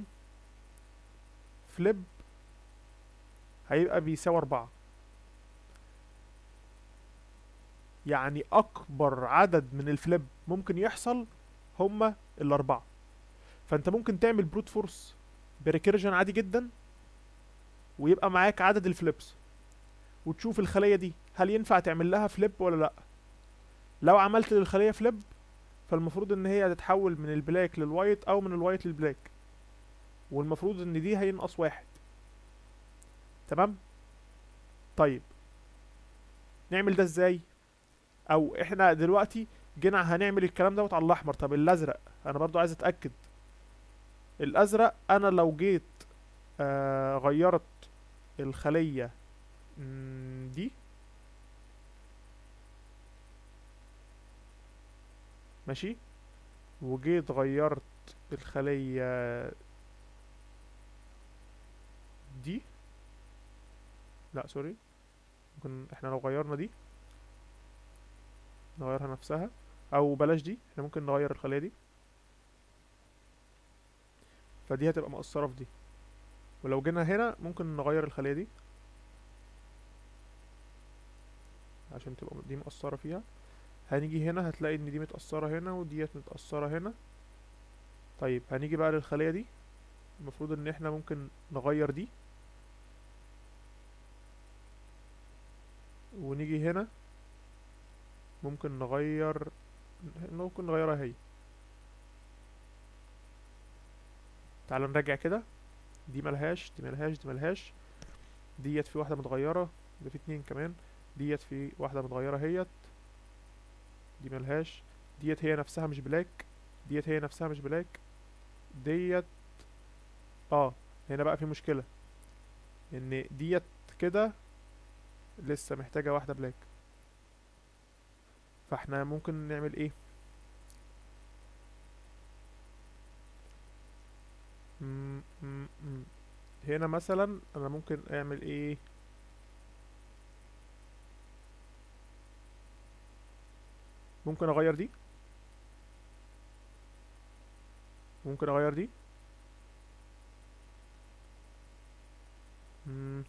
فليب هيبقى بيساوي أربعة يعني أكبر عدد من الفليب ممكن يحصل هما الأربعة فأنت ممكن تعمل بروت فورس بريكيرجن عادي جدا ويبقى معاك عدد الفليبس وتشوف الخلية دي هل ينفع تعمل لها فليب ولا لأ لو عملت للخلية فليب فالمفروض ان هي هتتحول من البلاك للوايت او من الوايت للبلاك والمفروض ان دي هينقص واحد تمام طيب نعمل ده ازاي او احنا دلوقتي جينا هنعمل الكلام دوت على الاحمر طب الازرق انا برضو عايز اتاكد الازرق انا لو جيت آه غيرت الخليه مم، دي ماشي وجيت غيرت الخلية دي لا سوري ممكن احنا لو غيرنا دي نغيرها نفسها او بلاش دي احنا ممكن نغير الخلية دي فدي هتبقى مقصرة في دي ولو جينا هنا ممكن نغير الخلية دي عشان تبقى دي مقصرة فيها هنيجي هنا هتلاقي ان دي متأثرة هنا وديت متأثرة هنا طيب هنيجي بقى للخلية دي المفروض ان احنا ممكن نغير دي ونيجي هنا ممكن نغير ممكن نغيرها هي تعال نراجع كده دي ملهاش دي ملهاش دي ملهاش ديت في واحدة متغيرة ده في اتنين كمان ديت في واحدة متغيرة هيت دي ملهاش ديت هي نفسها مش بلاك ديت هي نفسها مش بلاك ديت اه هنا بقى في مشكلة ان ديت كده لسه محتاجة واحدة بلاك فاحنا ممكن نعمل ايه مم، مم، مم. هنا مثلا انا ممكن اعمل ايه ممكن اغير دي ممكن اغير دي مم.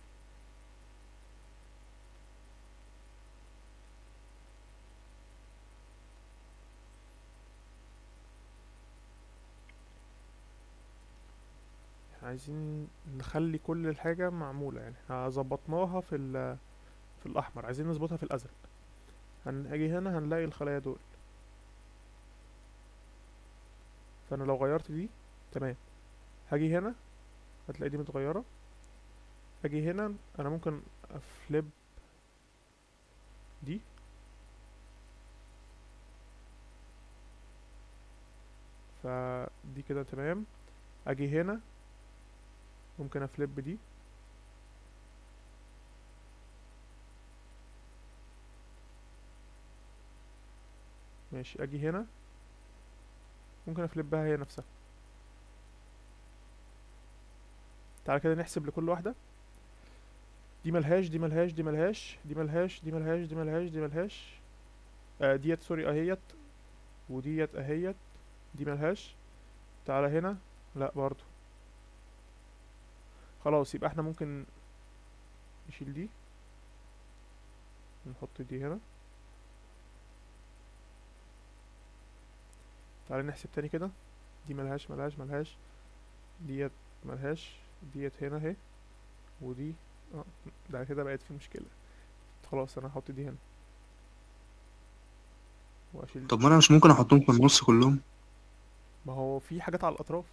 إحنا عايزين نخلي كل الحاجة معمولة يعني احنا ظبطناها في ال في الأحمر عايزين نظبطها في الأزرق هنجي هنا هنلاقي الخلايا دول فانا لو غيرت دي تمام هاجي هنا هتلاقي دي متغيرة اجي هنا انا ممكن افليب دي فدي كده تمام اجي هنا ممكن افليب دي ماشي اجي هنا ممكن افلبها هي نفسها تعالى كده نحسب لكل واحدة دي ملهاش دي ملهاش دي ملهاش دي ملهاش دي ملهاش دي ملهاش دي ملهاش آه ديت سوري اهيت وديت اهيت دي ملهاش تعالى هنا لا برضو خلاص يبقى احنا ممكن نشيل دي نحط دي هنا تعالى نحسب تاني كده دي ملهاش ملهاش ملهاش ديت ملهاش ديت هنا اهي ودي اه ده كده بقت في مشكلة خلاص انا هحط دي هنا واشيل طب ما انا مش ممكن احطهم في النص كلهم ما هو في حاجات على الاطراف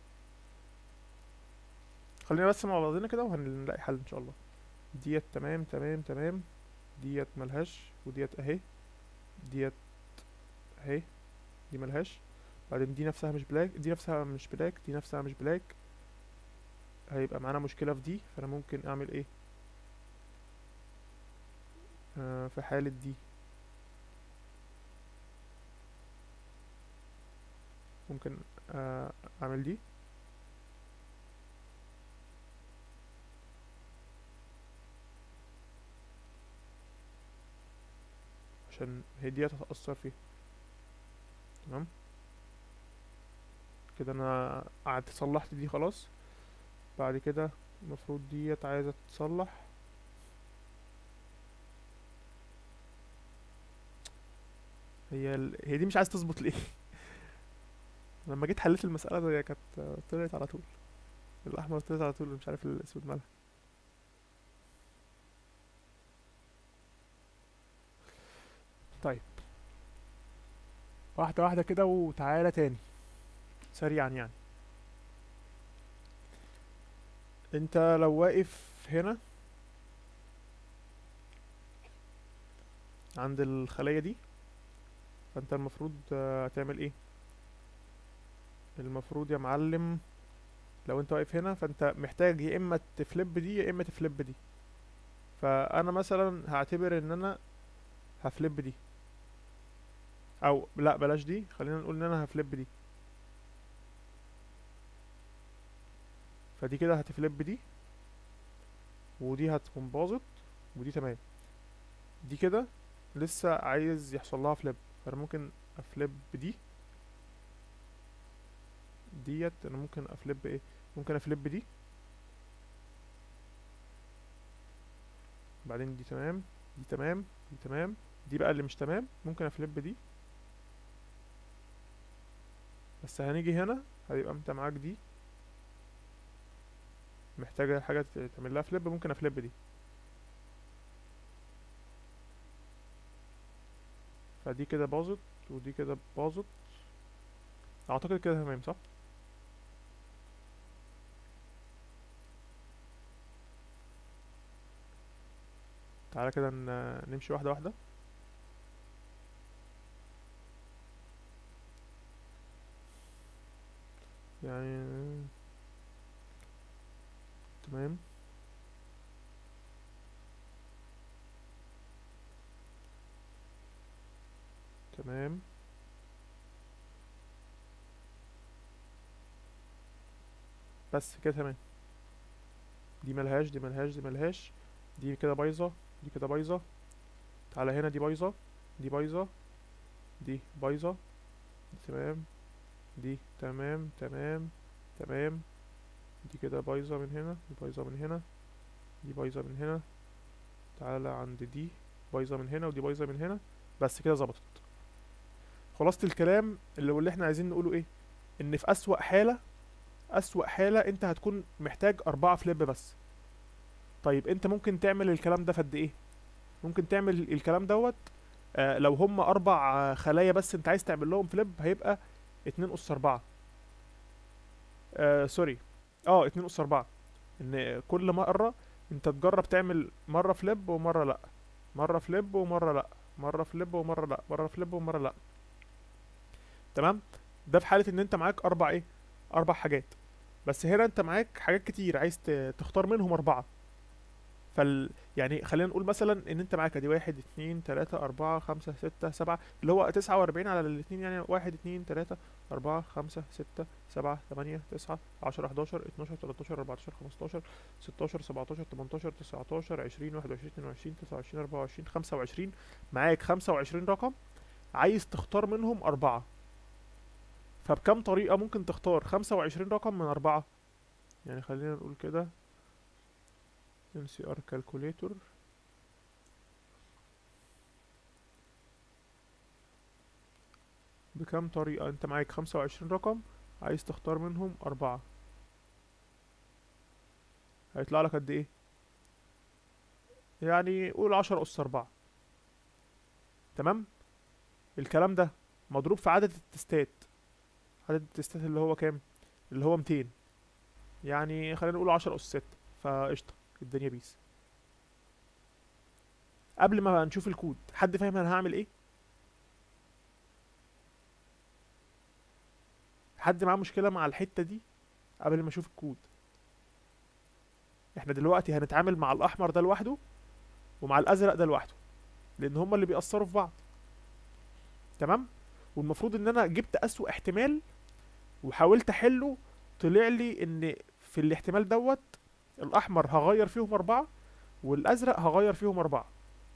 خلينا بس مع بعضنا كده وهنلاقي حل ان شاء الله ديت تمام تمام تمام ديت ملهاش وديت اهي ديت اهي دي ملهاش بعدين دي نفسها مش بلاك دي نفسها مش بلاك دي نفسها مش بلاك هيبقى معانا مشكلة في دي فانا ممكن اعمل ايه آه في حالة دي ممكن آه اعمل دي عشان هي دي هتتأثر فيها تمام كده انا قعدت صلحت دي خلاص بعد كده المفروض ديت عايزة تتصلح هي ال... هي دي مش عايزة تظبط ليه لما جيت حليت المسألة دي كانت طلعت على طول الأحمر طلعت على طول مش عارف الأسود مالها طيب واحدة واحدة كده وتعالى تاني سريعا يعني انت لو واقف هنا عند الخلية دي فانت المفروض آه، تعمل ايه المفروض يا معلم لو انت واقف هنا فانت محتاج يا اما تفلب دي يا اما تفلب دي فانا مثلا هعتبر ان انا هفلب دي او لا بلاش دي خلينا نقول ان انا هفلب دي فدي كده هتفلب دي ودي هتكون باظت ودي تمام دي كده لسه عايز يحصل لها فليب فانا ممكن افليب دي ديت انا ممكن افليب ايه ممكن افليب دي بعدين دي تمام دي تمام دي تمام دي بقى اللي مش تمام ممكن افليب دي بس هنيجي هنا هيبقى انت معاك دي محتاجة حاجة تعمل لها فليب ممكن افليب دي فدي كده باظت ودي كده باظت اعتقد كده تمام صح تعالى كده ن- نمشي واحدة واحدة يعني تمام تمام بس كده تمام دي ملهاش دي ملهاش دي ملهاش دي كده بايظة دي كده بايظة تعالى هنا دي بايظة دي بايظة دي بايظة دي تمام دي تمام تمام تمام دي كده بايظة من هنا دي بايظة من هنا دي بايظة من هنا تعالى عند دي بايظة من هنا ودي بايظة من هنا بس كده ظبطت خلاصة الكلام اللي واللي احنا عايزين نقوله ايه ان في اسوأ حالة اسوأ حالة انت هتكون محتاج اربعة فليب بس طيب انت ممكن تعمل الكلام ده في قد ايه ممكن تعمل الكلام دوت آه لو هم اربع آه، خلايا بس انت عايز تعمل لهم فليب هيبقى اتنين اس اربعة آه سوري اه اتنين اس اربعة ان كل مرة انت تجرب تعمل مرة فليب ومرة لا مرة فليب ومرة لا مرة فليب ومرة لا مرة فليب ومرة لا تمام ده في حالة ان انت معاك اربع ايه اربع حاجات بس هنا انت معاك حاجات كتير عايز ت- تختار منهم اربعة فال يعني خلينا نقول مثلا ان انت معاك ادي واحد اتنين تلاتة اربعة خمسة ستة سبعة اللي هو تسعة واربعين على الاتنين يعني واحد اتنين تلاتة اربعة خمسة ستة سبعة تمانية تسعة عشرة حداشر اتناشر تلاتاشر اربعتاشر خمستاشر ستاشر سبعتاشر تمنتاشر تسعتاشر عشرين واحد وعشرين اتنين وعشرين تسعة وعشرين اربعة وعشرين خمسة وعشرين معاك خمسة وعشرين رقم عايز تختار منهم أربعة فبكم طريقة ممكن تختار خمسة وعشرين رقم من أربعة يعني خلينا نقول كده NCR calculator بكم طريقة انت معاك خمسة وعشرين رقم عايز تختار منهم أربعة هيطلع لك قد ايه يعني قول عشرة أس أربعة تمام الكلام ده مضروب في عدد التستات عدد التستات اللي هو كام اللي هو 200 يعني خلينا نقول 10 اس 6 فقشطه الدنيا بيس قبل ما نشوف الكود حد فاهم انا هعمل ايه حد معاه مشكله مع الحته دي قبل ما اشوف الكود احنا دلوقتي هنتعامل مع الاحمر ده لوحده ومع الازرق ده لوحده لان هما اللي بيأثروا في بعض تمام والمفروض ان انا جبت اسوأ احتمال وحاولت احله طلع لي ان في الاحتمال دوت الاحمر هغير فيهم اربعة والازرق هغير فيهم اربعة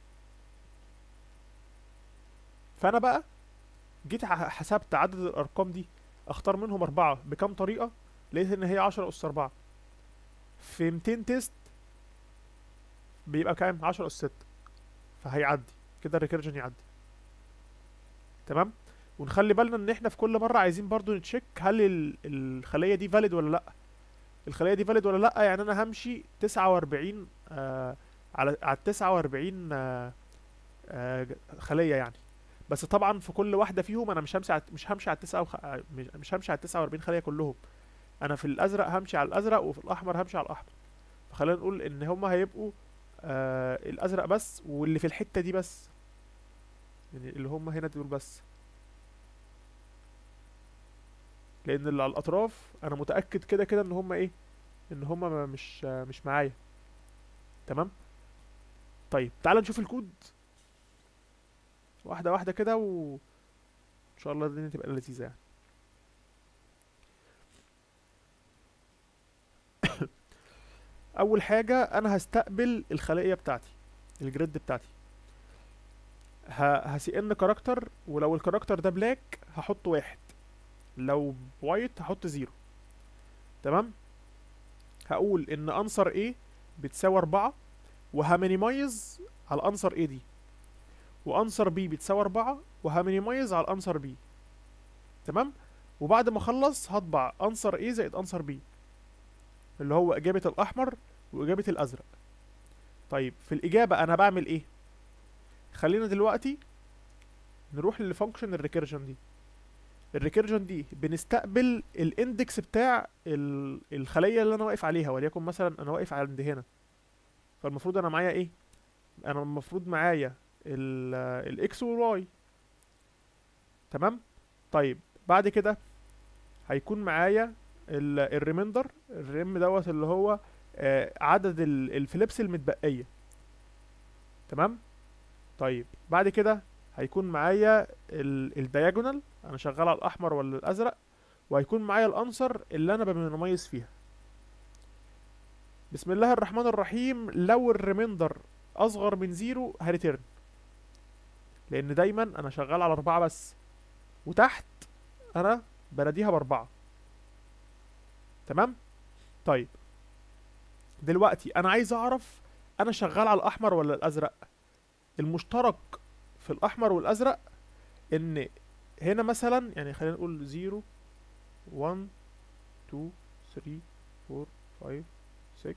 فانا بقى جيت ح- حسبت عدد الارقام دي اختار منهم اربعة بكام طريقة لقيت ان هي عشرة اس اربعة في 200 تيست بيبقى كام عشرة اس ستة فهيعدي كده الريكيرجن يعدي تمام ونخلي بالنا ان احنا في كل مره عايزين برضو نتشيك هل ال- الخليه دي فاليد ولا لا الخليه دي فاليد ولا لا يعني انا همشي 49 آه على على 49 آه آه ج- خليه يعني بس طبعا في كل واحده فيهم انا مش همشي على مش همشي على التسعة وخ... مش مش همشي على التسعة واربعين خليه كلهم انا في الازرق همشي على الازرق وفي الاحمر همشي على الاحمر فخلينا نقول ان هما هيبقوا آه الازرق بس واللي في الحته دي بس يعني اللي هما هنا دول بس لان اللي على الاطراف انا متاكد كده كده ان هما ايه ان هما ما- مش آه مش معايا تمام طيب تعال نشوف الكود واحده واحده كده و ان شاء الله الدنيا تبقى لذيذه يعني اول حاجه انا هستقبل الخليه بتاعتي الجريد بتاعتي ه... هسي ان كاركتر ولو الكاركتر ده بلاك هحط واحد لو وايت هحط زيرو تمام هقول ان انصر A بتساوي أربعة وهمينيمايز على الانصر A دي وانصر B بتساوي أربعة وهمينيمايز على الانصر B تمام وبعد ما اخلص هطبع انصر A زائد انصر B اللي هو اجابة الاحمر واجابة الازرق طيب في الاجابة انا بعمل ايه خلينا دلوقتي نروح للفانكشن الريكيرجن دي الريكيرجن دي بنستقبل الاندكس بتاع ال- الخليه اللي انا واقف عليها وليكن مثلا انا واقف عند هنا فالمفروض انا معايا ايه انا المفروض معايا الاكس والواي تمام طيب بعد كده هيكون معايا الريميندر الريم دوت اللي هو آه، عدد ال- الفليبس المتبقيه تمام طيب بعد كده هيكون معايا الدياجونال انا شغال على الاحمر ولا الازرق وهيكون معايا الانسر اللي انا بميز فيها بسم الله الرحمن الرحيم لو الريميندر اصغر من زيرو هريتيرن لان دايما انا شغال على اربعة بس وتحت انا بناديها باربعة تمام طيب دلوقتي انا عايز اعرف انا شغال على الاحمر ولا الازرق المشترك في الاحمر والازرق ان هنا مثلا يعني خلينا نقول 0 1 2 3 4 5 6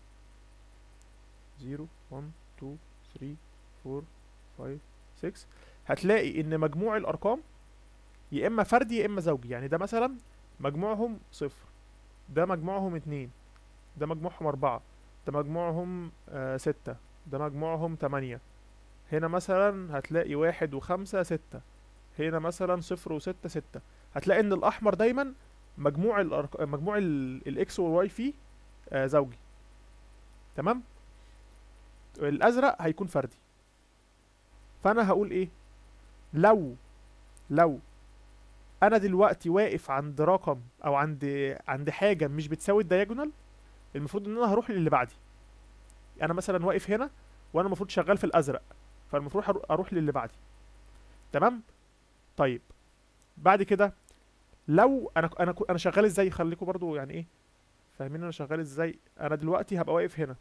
0 1 2 3 4 5 6 هتلاقي ان مجموع الارقام يا اما فردي يا اما زوجي يعني ده مثلا مجموعهم صفر ده مجموعهم اتنين ده مجموعهم اربعة ده مجموعهم آه ستة ده مجموعهم تمانية هنا مثلا هتلاقي واحد وخمسة ستة هنا مثلا صفر وستة ستة هتلاقي ان الاحمر دايما مجموع الأرق... مجموع ال- الاكس والواي فيه آه زوجي تمام الازرق هيكون فردي فانا هقول ايه لو لو انا دلوقتي واقف عند رقم او عند عند حاجه مش بتساوي الدياجونال المفروض ان انا هروح للي بعدي انا مثلا واقف هنا وانا المفروض شغال في الازرق فالمفروض هرو- اروح للي بعدي تمام طيب بعد كده لو انا انا كو- انا شغال ازاي خليكم برضو يعني ايه فاهمين انا شغال ازاي انا دلوقتي هبقى واقف هنا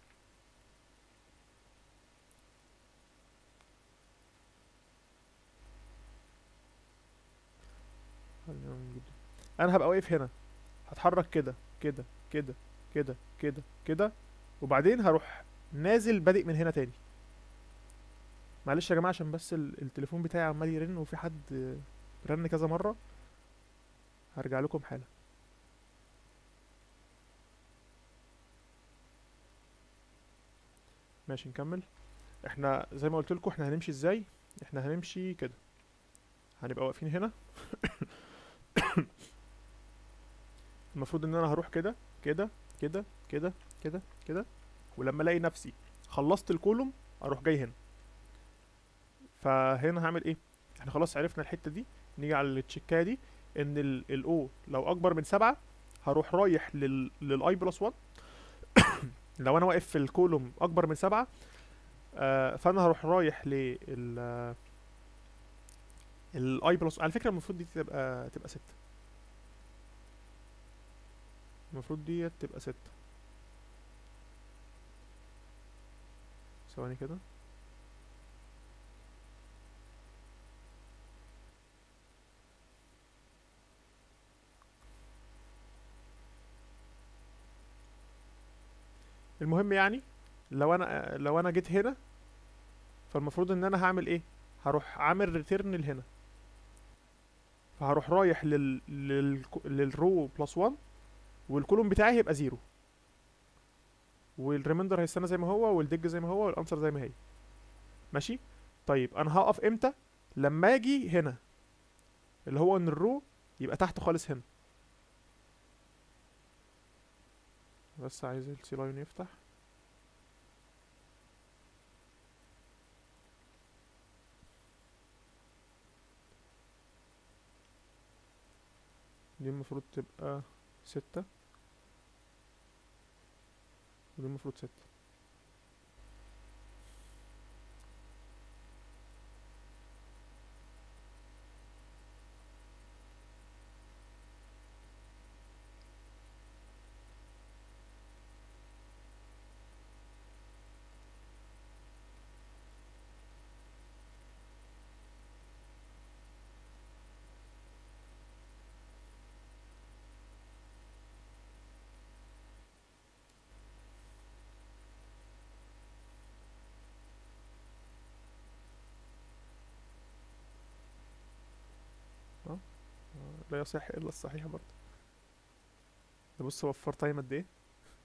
خلينا نجيب دي. انا هبقى واقف هنا هتحرك كده كده كده كده كده كده وبعدين هروح نازل بادئ من هنا تاني معلش يا جماعه عشان بس ال- التليفون بتاعي عمال يرن وفي حد رن كذا مره هرجع لكم حالا ماشي نكمل احنا زي ما قلت لكم احنا هنمشي ازاي احنا هنمشي كده هنبقى واقفين هنا المفروض ان انا هروح كده كده كده كده كده كده ولما الاقي نفسي خلصت الكولوم اروح جاي هنا فهنا هعمل ايه احنا خلاص عرفنا الحته دي نيجي على التشيكايه دي ان الاو لو اكبر من سبعة هروح رايح لل للاي بلس 1 لو انا واقف في الكولوم اكبر من سبعة آه فانا هروح رايح لل الاي بلس على فكره المفروض دي تبقى تبقى ستة المفروض دي تبقى ستة ثواني كده المهم يعني لو انا لو انا جيت هنا فالمفروض ان انا هعمل ايه هروح عامل ريتيرن لهنا فهروح رايح لل لل للرو بلس 1 والكولوم بتاعي هيبقى زيرو والريميندر هيستنى زي ما هو والدج زي ما هو والانسر زي ما هي ماشي طيب انا هقف امتى لما اجي هنا اللي هو ان الرو يبقى تحت خالص هنا بس عايز السي لاين يفتح دي المفروض تبقى ستة ودي المفروض ستة لا يصح الا الصحيح برضه ده بص وفر تايم قد ايه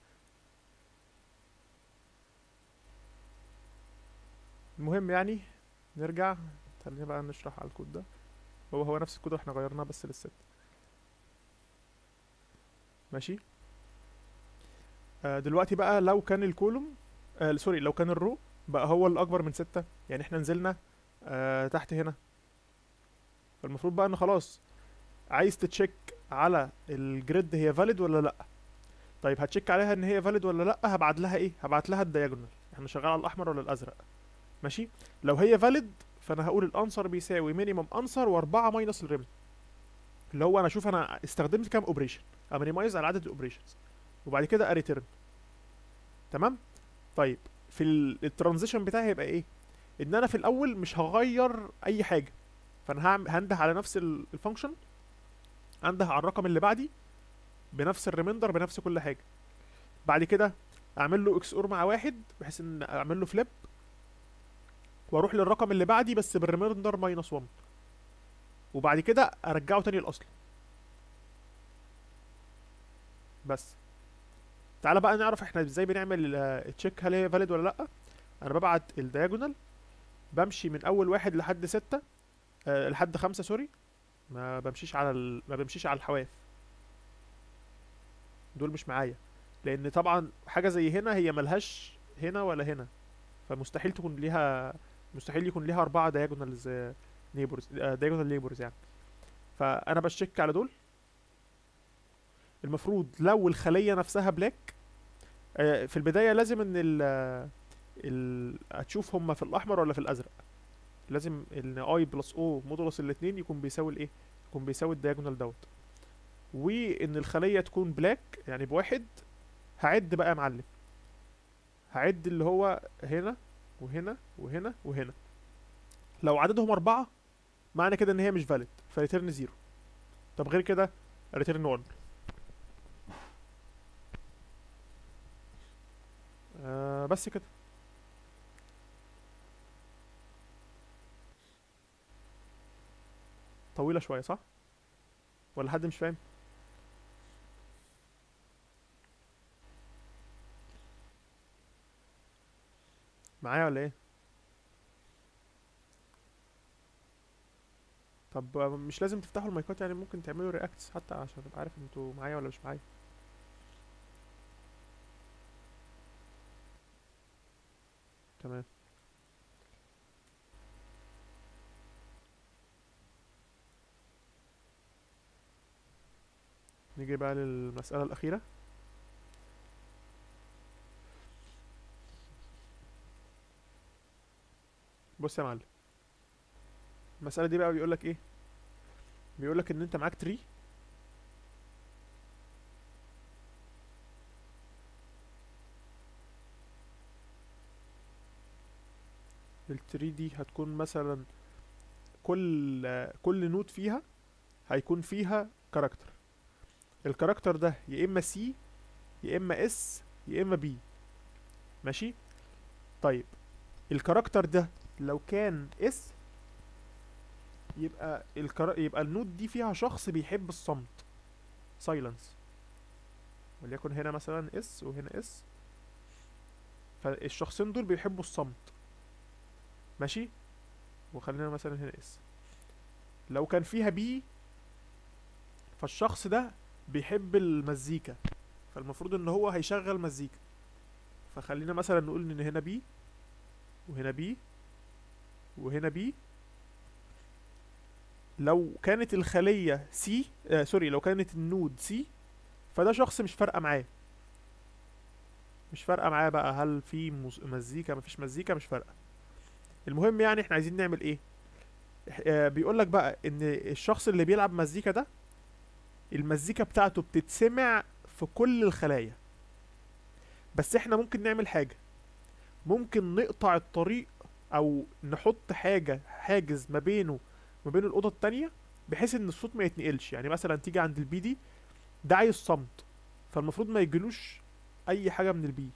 المهم يعني نرجع خلينا بقى نشرح على الكود ده هو هو نفس الكود اللي احنا غيرناه بس للست ماشي آه دلوقتي بقى لو كان الكولوم آه سوري لو كان الرو بقى هو الاكبر من ستة يعني احنا نزلنا آه تحت هنا فالمفروض بقى ان خلاص عايز تتشيك على الجريد هي فاليد ولا لا طيب هتشيك عليها ان هي فاليد ولا لا هبعت لها ايه هبعت لها الدياجونال احنا شغال على الاحمر ولا الازرق ماشي لو هي فاليد فانا هقول الانسر بيساوي مينيمم انسر و4 ماينس الريم اللي هو انا اشوف انا استخدمت كام اوبريشن امينيمايز على عدد الاوبريشنز وبعد كده اريتيرن تمام طيب في ال- الترانزيشن بتاعي هيبقى ايه ان انا في الاول مش هغير اي حاجه فانا هعم- هنده على نفس ال- الفانكشن انده على الرقم اللي بعدي بنفس الريميندر بنفس كل حاجه بعد كده اعمل له اكس اور مع واحد بحيث ان اعمل له فليب واروح للرقم اللي بعدي بس بالريميندر ماينس 1 وبعد كده ارجعه تاني الاصل بس تعالى بقى نعرف احنا ازاي بنعمل تشيك هل هي فاليد ولا لا انا ببعت الدياجونال بمشي من اول واحد لحد ستة أه لحد خمسة سوري ما بمشيش على ال... ما بمشيش على الحواف دول مش معايا لان طبعا حاجه زي هنا هي ملهاش هنا ولا هنا فمستحيل تكون ليها مستحيل يكون ليها اربعه دايجونالز نيبرز دايجونال نيبرز يعني فانا بشيك على دول المفروض لو الخليه نفسها بلاك آه، في البدايه لازم ان ال ال هتشوف هما في الاحمر ولا في الازرق لازم ان اي بلس او مودولس الاثنين يكون بيساوي الايه يكون بيساوي الدياجونال دوت وان الخليه تكون بلاك يعني بواحد هعد بقى يا معلم هعد اللي هو هنا وهنا وهنا وهنا لو عددهم أربعة معنى كده إن هي مش فاليد فريتيرن زيرو طب غير كده ريتيرن 1 آه بس كده طويلة شوية صح؟ ولا حد مش فاهم؟ معايا ولا ايه؟ طب مش لازم تفتحوا المايكات يعني ممكن تعملوا رياكتس حتى عشان ابقى عارف انتوا معايا ولا مش معايا تمام نيجي بقى للمسألة الأخيرة بص يا معلم المسألة دي بقى بيقولك ايه بيقولك ان انت معاك تري التري دي هتكون مثلا كل كل نود فيها هيكون فيها كاركتر الكاركتر ده يا اما سي يا اما اس يا اما بي ماشي طيب الكاركتر ده لو كان اس يبقى الكر... يبقى النود دي فيها شخص بيحب الصمت سايلنس وليكن هنا مثلا اس وهنا اس فالشخصين دول بيحبوا الصمت ماشي وخلينا مثلا هنا اس لو كان فيها بي فالشخص ده بيحب المزيكا فالمفروض ان هو هيشغل مزيكا فخلينا مثلا نقول ان هنا بي وهنا بي وهنا بي لو كانت الخلية سي آه سوري لو كانت النود سي فده شخص مش فارقة معاه مش فارقة معاه بقى هل في موس- مزيكا مفيش مزيكا مش فارقة المهم يعني احنا عايزين نعمل ايه آه بيقول لك بقى ان الشخص اللي بيلعب مزيكا ده المزيكا بتاعته بتتسمع في كل الخلايا بس احنا ممكن نعمل حاجة ممكن نقطع الطريق او نحط حاجة حاجز ما بينه ما بين الأوضة التانية بحيث ان الصوت ما يتنقلش يعني مثلا تيجي عند البي دي ده عايز صمت فالمفروض ما يجيلوش اي حاجة من البي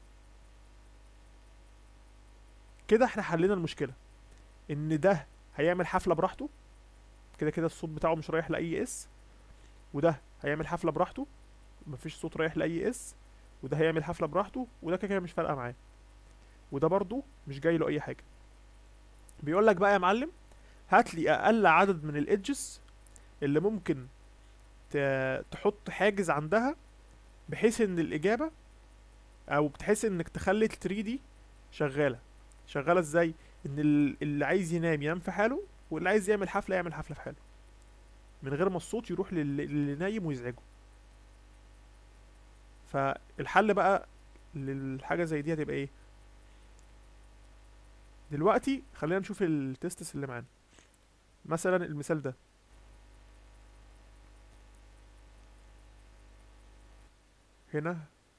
كده احنا حلينا المشكلة ان ده هيعمل حفلة براحته كده كده الصوت بتاعه مش رايح لأي اس وده هيعمل حفلة براحته مفيش صوت رايح لأي اس وده هيعمل حفلة براحته وده كده كده مش فارقة معاه وده برضو مش جاي له أي حاجة بيقول لك بقى يا معلم هات لي أقل عدد من الإدجز اللي ممكن ت- تحط حاجز عندها بحيث إن الإجابة أو بتحس إنك تخلي ال 3 دي شغالة شغالة إزاي؟ إن ال- اللي عايز ينام ينام في حاله واللي عايز يعمل حفلة يعمل حفلة في حاله من غير ما الصوت يروح لل- للي نايم ويزعجه فالحل بقى للحاجة زي دي هتبقى ايه دلوقتي خلينا نشوف التستس اللي معانا مثلا المثال ده هنا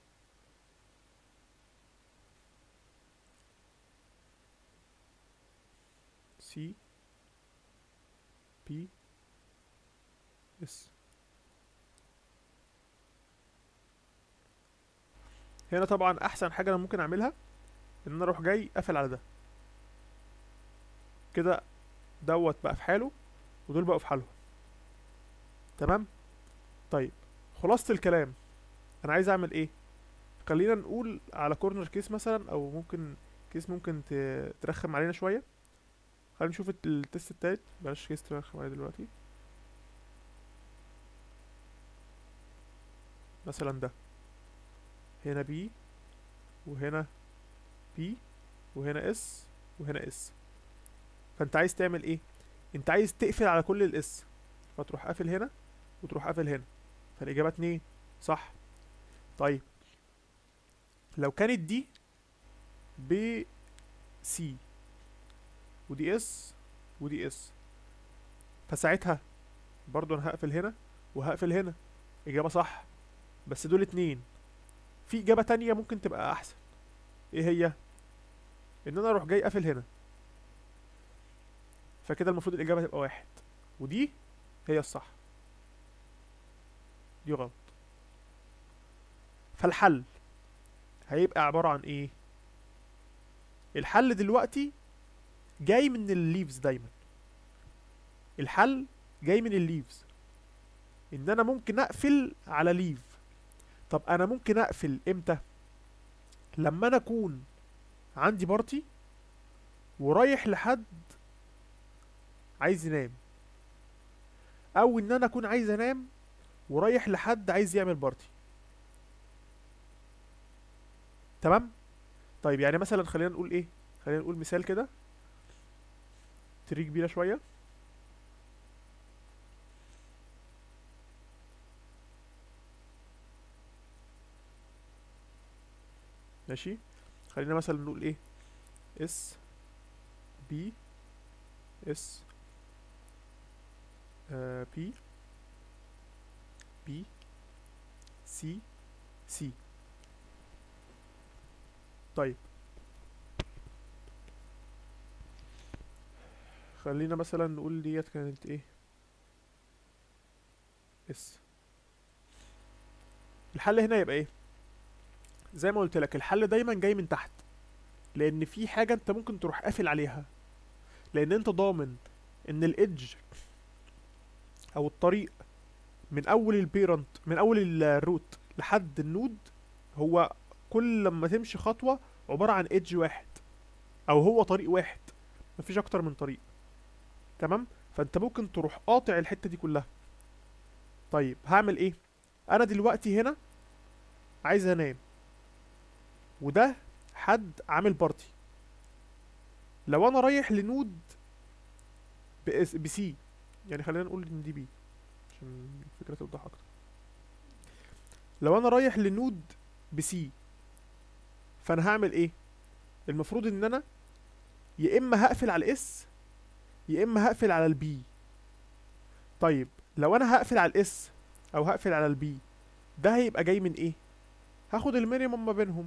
سي بي اس هنا طبعا احسن حاجه انا ممكن اعملها ان انا اروح جاي قافل على ده كده دوت بقى في حاله ودول بقوا في حالهم تمام طيب خلاصة الكلام انا عايز اعمل ايه خلينا نقول على كورنر كيس مثلا او ممكن كيس ممكن ت- ترخم علينا شويه خلينا نشوف التست التالت بلاش كيس ترخم علينا دلوقتي مثلا ده هنا بي وهنا بي وهنا اس وهنا اس فانت عايز تعمل ايه انت عايز تقفل على كل الاس فتروح قافل هنا وتروح قافل هنا فالاجابه اتنين صح طيب لو كانت دي ب سي ودي اس ودي اس فساعتها برضو انا هقفل هنا وهقفل هنا اجابه صح بس دول اتنين في اجابه تانية ممكن تبقى احسن ايه هي ان انا اروح جاي قافل هنا فكده المفروض الاجابه تبقى واحد ودي هي الصح دي غلط فالحل هيبقى عباره عن ايه الحل دلوقتي جاي من الليفز دايما الحل جاي من الليفز ان انا ممكن اقفل على ليف طب انا ممكن اقفل امتى لما انا اكون عندي بارتي ورايح لحد عايز ينام او ان انا اكون عايز انام ورايح لحد عايز يعمل بارتي تمام طيب يعني مثلا خلينا نقول ايه خلينا نقول مثال كده تري كبيره شويه ماشي خلينا مثلا نقول ايه اس بي اس بي بي سي سي طيب خلينا مثلا نقول ديت كانت ايه اس الحل هنا يبقى ايه زي ما قلت لك الحل دايما جاي من تحت لان في حاجه انت ممكن تروح قافل عليها لان انت ضامن ان الايدج او الطريق من اول البيرنت من اول الروت لحد النود هو كل لما تمشي خطوة عبارة عن ايدج واحد او هو طريق واحد مفيش اكتر من طريق تمام فانت ممكن تروح قاطع الحتة دي كلها طيب هعمل ايه انا دلوقتي هنا عايز انام وده حد عامل بارتي لو انا رايح لنود بإس- بسي يعني خلينا نقول ان دي بي عشان الفكرة توضح اكتر لو انا رايح لنود بسي فانا هعمل ايه المفروض ان انا يا اما هقفل على الاس يا اما هقفل على البي طيب لو انا هقفل على الاس او هقفل على البي ده هيبقى جاي من ايه هاخد المينيمم ما بينهم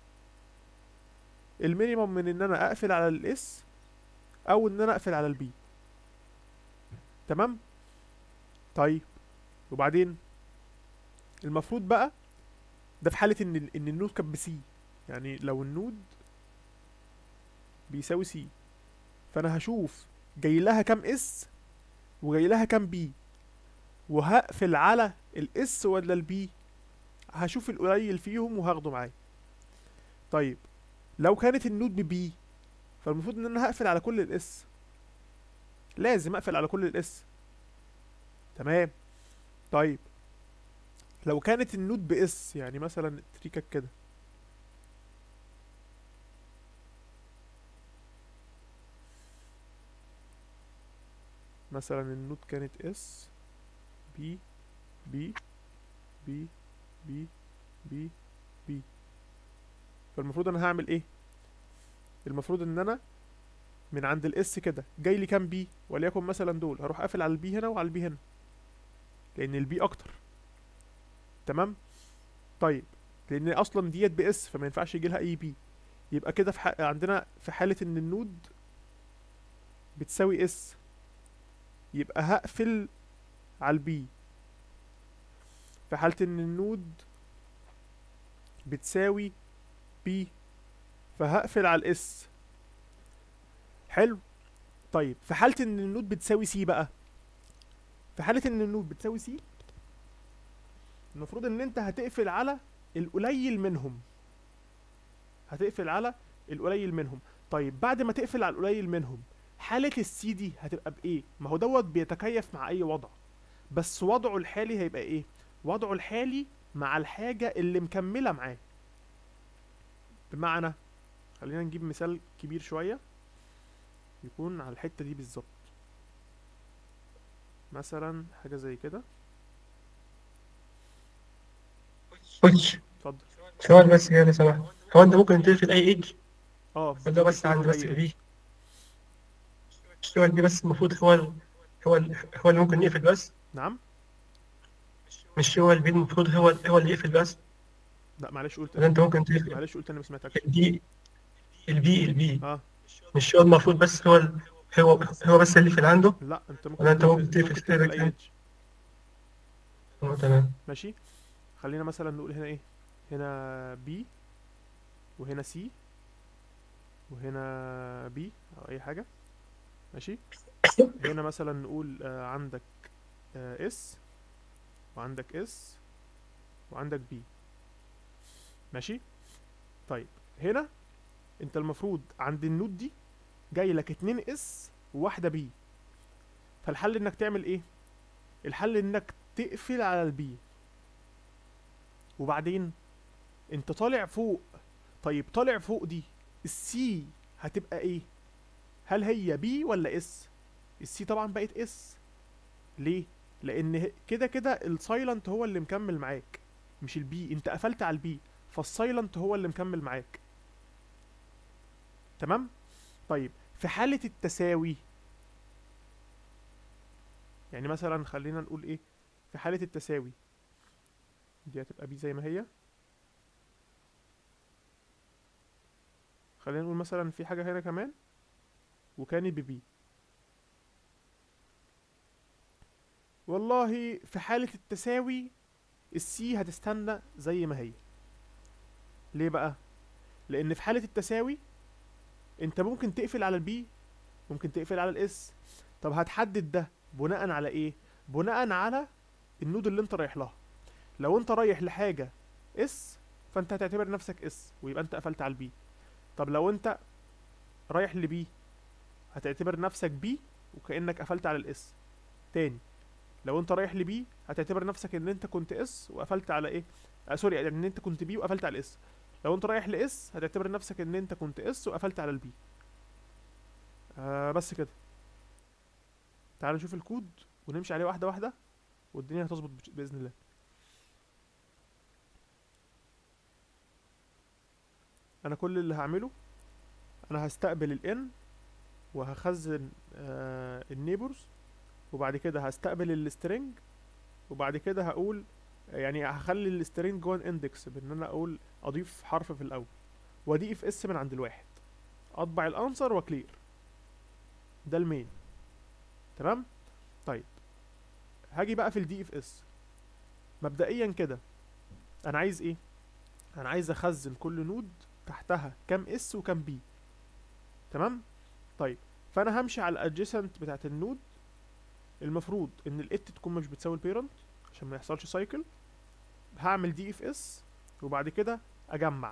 المينيمم من ان انا اقفل على الاس او ان انا اقفل على البي تمام طيب وبعدين المفروض بقى ده في حالة ان ال- ان النود كانت بسي يعني لو النود بيساوي سي فانا هشوف جاي لها كام اس وجاي لها كام بي وهقفل على الاس ولا البي هشوف القليل فيهم وهاخده معايا طيب لو كانت النود ببي فالمفروض ان انا هقفل على كل الاس لازم اقفل على كل الاس تمام طيب لو كانت النود باس يعني مثلا تريكك كده مثلا النود كانت اس بي بي بي بي بي بي فالمفروض انا هعمل ايه المفروض ان انا من عند الاس كده جاي لي كام بي وليكن مثلا دول هروح قافل على البي هنا وعلى البي هنا لان البي اكتر تمام طيب لان اصلا ديت باس فما ينفعش يجي لها اي بي يبقى كده في ح... عندنا في حالة ان النود بتساوي اس يبقى هقفل على البي في حالة ان النود بتساوي بي فهقفل على الاس حلو طيب في حالة ان النود بتساوي سي بقى في حالة ان النود بتساوي سي المفروض ان انت هتقفل على القليل منهم هتقفل على القليل منهم طيب بعد ما تقفل على القليل منهم حالة السي دي هتبقى بايه ما هو دوت بيتكيف مع اي وضع بس وضعه الحالي هيبقى ايه وضعه الحالي مع الحاجة اللي مكملة معاه بمعنى خلينا نجيب مثال كبير شوية يكون على الحتة دي بالظبط مثلا حاجة زي كده خش اتفضل سؤال بس كده لو سمحت هو انت ممكن تقفل اي ايدج اه ولا بس عند بس البي السؤال دي بس المفروض هو ال... هو ال... هو اللي ممكن يقفل بس نعم مش هو البي المفروض هو هو اللي يقفل بس لا معلش قلت ولا انت ممكن تقفل معلش قلت انا ما سمعتكش البي البي البي اه مش هو المفروض بس هو ال... هو هو بس اللي يقفل عنده لا انت ممكن ولا انت تقفل- ممكن تقفل ممكن حاجة تقفل اي تاني؟ ايدج اه تمام ماشي خلينا مثلا نقول هنا ايه هنا بي وهنا سي وهنا بي او اي حاجه ماشي هنا مثلا نقول آه عندك آه اس وعندك اس وعندك بي ماشي طيب هنا انت المفروض عند النود دي جاي لك اتنين اس وواحده بي فالحل انك تعمل ايه الحل انك تقفل على البي وبعدين انت طالع فوق طيب طالع فوق دي السي هتبقى ايه هل هي بي ولا اس السي طبعا بقت اس ليه لان ه- كده كده السايلنت هو اللي مكمل معاك مش البي انت قفلت على البي فالسايلنت هو اللي مكمل معاك تمام طيب في حالة التساوي يعني مثلا خلينا نقول ايه في حالة التساوي دي هتبقى بي زي ما هي خلينا نقول مثلا في حاجة هنا كمان وكانت ببي والله في حالة التساوي السي هتستنى زي ما هي ليه بقى لان في حالة التساوي انت ممكن تقفل على البي ممكن تقفل على الاس طب هتحدد ده بناء على ايه بناء على النود اللي انت رايح لها لو انت رايح لحاجه اس فانت هتعتبر نفسك اس ويبقى انت قفلت على البي طب لو انت رايح لبي هتعتبر نفسك بي وكانك قفلت على الاس تاني لو انت رايح لبي هتعتبر نفسك ان انت كنت اس وقفلت على ايه آه سوري يعني ان انت كنت بي وقفلت على الاس لو انت رايح لاس هتعتبر نفسك ان انت كنت اس وقفلت على البي آه بس كده تعال نشوف الكود ونمشي عليه واحده واحده والدنيا هتظبط بش- باذن الله انا كل اللي هعمله انا هستقبل الان وهخزن آه النيبرز وبعد كده هستقبل السترنج وبعد كده هقول يعني هخلي السترنج جوه الاندكس بان انا اقول اضيف حرف في الاول وادي اف اس من عند الواحد اطبع الانسر وكلير ده المين تمام طيب هاجي بقى في الدي اف اس مبدئيا كده انا عايز ايه انا عايز اخزن كل نود تحتها كام اس وكام بي تمام طيب فانا همشي على الادجيسنت بتاعت النود المفروض ان الات تكون مش بتساوي البيرنت عشان ما يحصلش سايكل هعمل دي اف اس وبعد كده اجمع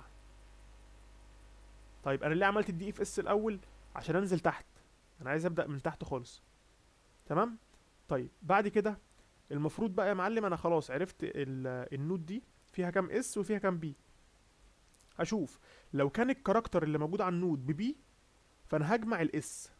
طيب انا ليه عملت الدي اف اس الاول عشان انزل تحت انا عايز ابدا من تحت خالص تمام طيب بعد كده المفروض بقى يا معلم انا خلاص عرفت ال- النود دي فيها كام اس وفيها كام بي هشوف لو كان الكاركتر اللي موجود على النود ببي فانا هجمع الاس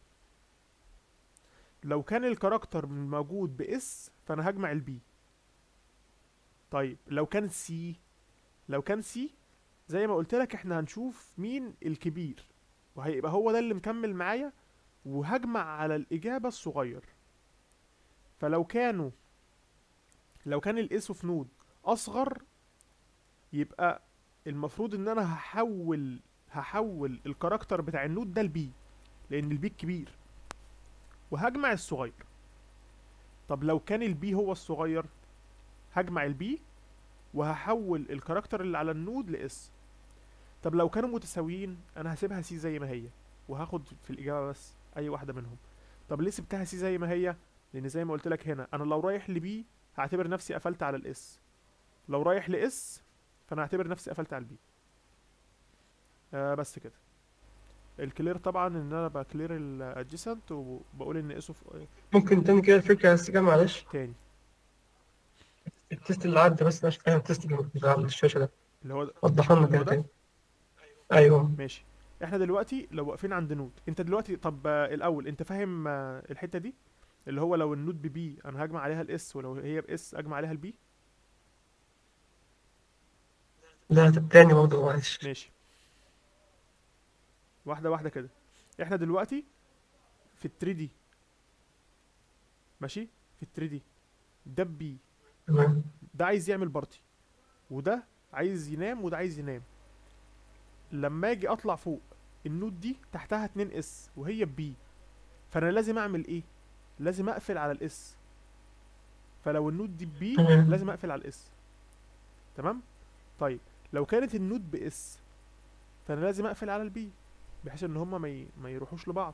لو كان الكاركتر موجود باس فانا هجمع البي طيب لو كان سي لو كان سي زي ما قلت لك احنا هنشوف مين الكبير وهيبقى هو ده اللي مكمل معايا وهجمع على الإجابة الصغير فلو كانوا لو كان الاس اوف نود اصغر يبقى المفروض ان انا هحول هحول الكاركتر بتاع النود ده لبي لان البي الكبير وهجمع الصغير طب لو كان البي هو الصغير هجمع البي وهحول الكاركتر اللي على النود لاس طب لو كانوا متساويين انا هسيبها سي زي ما هي وهاخد في الاجابه بس اي واحده منهم طب ليه سبتها سي زي ما هي لان زي ما قلت لك هنا انا لو رايح لبي هعتبر نفسي قفلت على الاس لو رايح لاس فانا هعتبر نفسي قفلت على البي آه بس كده الكلير طبعا ان انا بكلير الادجيسنت وبقول ان اس اوف ممكن تاني كده الفكرة يا استجابة معلش تاني التست اللي عدى بس مش فاهم التست اللي على الشاشة ده اللي هو ده وضحوا لنا اللي هو كده ده؟ تاني أيوه ماشي احنا دلوقتي لو واقفين عند نود انت دلوقتي طب آه، الاول انت فاهم آه، الحته دي اللي هو لو النود ببي انا هجمع عليها الاس ولو هي باس اجمع عليها البي لا طب تاني برضه معلش ماشي واحده واحده كده احنا دلوقتي في ال 3 دي ماشي في ال 3 دي ده بي تمام ده عايز يعمل بارتي وده عايز ينام وده عايز ينام لما اجي اطلع فوق النود دي تحتها 2 اس وهي بي فانا لازم اعمل ايه لازم اقفل على الاس فلو النود دي بي تمام. لازم اقفل على الاس تمام طيب لو كانت النود باس فانا لازم اقفل على البي بحيث ان هما ما, ي... ما يروحوش لبعض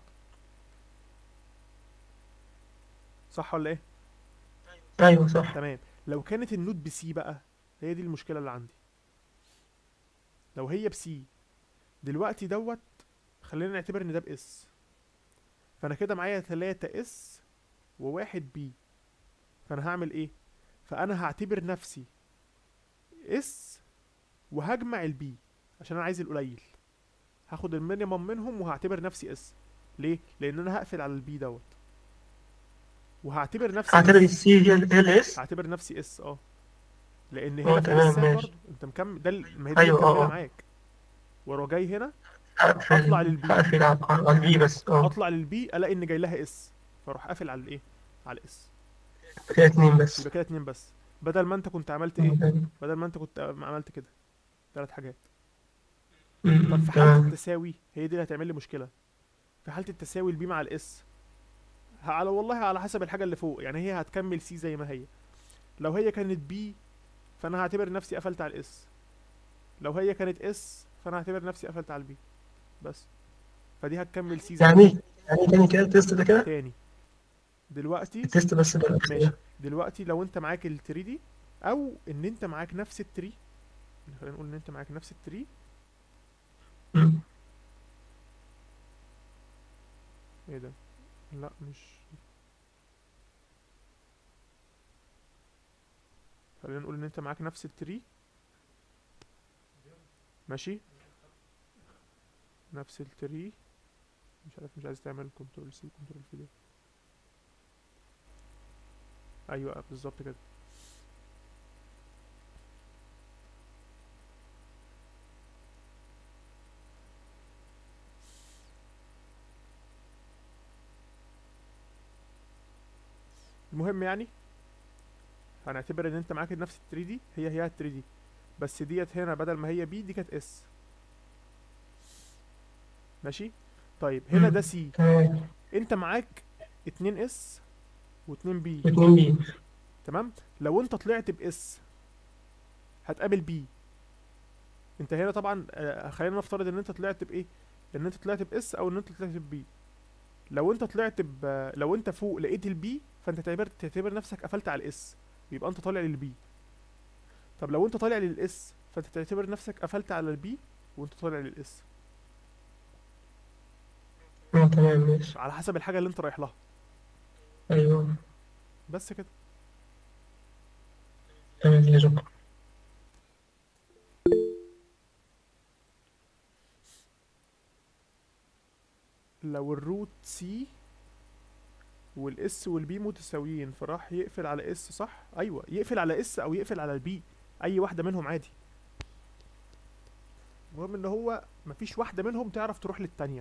صح ولا ايه أيوه صح تمام لو كانت النود بسي بقى هي دي المشكله اللي عندي لو هي بسي دلوقتي دوت خلينا نعتبر ان ده باس فانا كده معايا تلاتة اس وواحد بي فانا هعمل ايه فانا هعتبر نفسي اس وهجمع البي عشان انا عايز القليل هاخد المينيمم منهم وهعتبر نفسي اس ليه لان انا هقفل على البي دوت وهعتبر نفسي أعتبر S. السي هي ال هي الاس هعتبر نفسي اس اه لان اه هنا في تمام، اس ماشي. برضه انت مكمل ده ال- ما هي دي أيوة، اللي اه، مكمله اه. معاك واروح جاي هنا هقفل أطلع للبي. هقفل على على البي بس اه اطلع للبي الاقي ان جاي لها اس فاروح قافل على الايه على الاس كده اتنين بس يبقى كده اتنين بس بدل ما انت كنت عملت ايه تمام. بدل ما انت كنت عملت كده ثلاث حاجات م- طب م- في حاله تمام التساوي هي دي اللي هتعمل لي مشكله في حاله التساوي البي مع الاس على والله على حسب الحاجه اللي فوق يعني هي هتكمل سي زي ما هي لو هي كانت بي فانا هعتبر نفسي قفلت على الاس لو هي كانت اس فانا هعتبر نفسي قفلت على البي بس فدي هتكمل سي زي ما يعني هي. ايه يعني إيه تاني كده التست ده كده تاني دلوقتي التست بس بقى ماشي دلوقتي لو انت معاك ال 3 دي او ان انت معاك نفس التري خلينا نقول ان انت معاك نفس التري مم. ايه ده لا مش خلينا نقول ان انت معاك نفس التري ماشي نفس التري مش عارف مش عايز تعمل كنترول سي كنترول في ده ايوه بالظبط كده المهم يعني هنعتبر ان انت معاك نفس ال 3 دي هي هي ال 3 دي بس ديت هنا بدل ما هي بي دي كانت اس ماشي طيب هنا ده سي تمام انت معاك 2 اس و2 بي اتنين بي تمام لو انت طلعت باس هتقابل بي انت هنا طبعا آه، خلينا نفترض ان انت طلعت بايه ان انت طلعت باس او ان انت طلعت ببي لو انت طلعت ب لو انت فوق لقيت البي فانت تعتبر تعتبر نفسك قفلت على الاس يبقى انت طالع للبي طب لو انت طالع للاس فانت تعتبر نفسك قفلت على البي وانت طالع للاس اه تمام ماشي على حسب الحاجه اللي انت رايح لها ايوه بس كده تمام يا شكرا لو الروت سي والاس والبي متساويين فراح يقفل على اس صح ايوه يقفل على اس او يقفل على البي اي واحده منهم عادي المهم ان هو مفيش واحده منهم تعرف تروح للتانية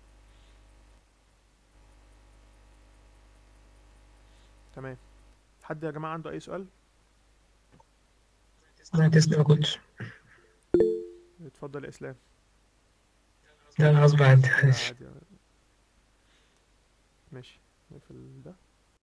تمام حد يا جماعه عنده اي سؤال انا تسلم يا كوتش اتفضل يا اسلام لا غصب عني لا، عادي ماشي نقفل ده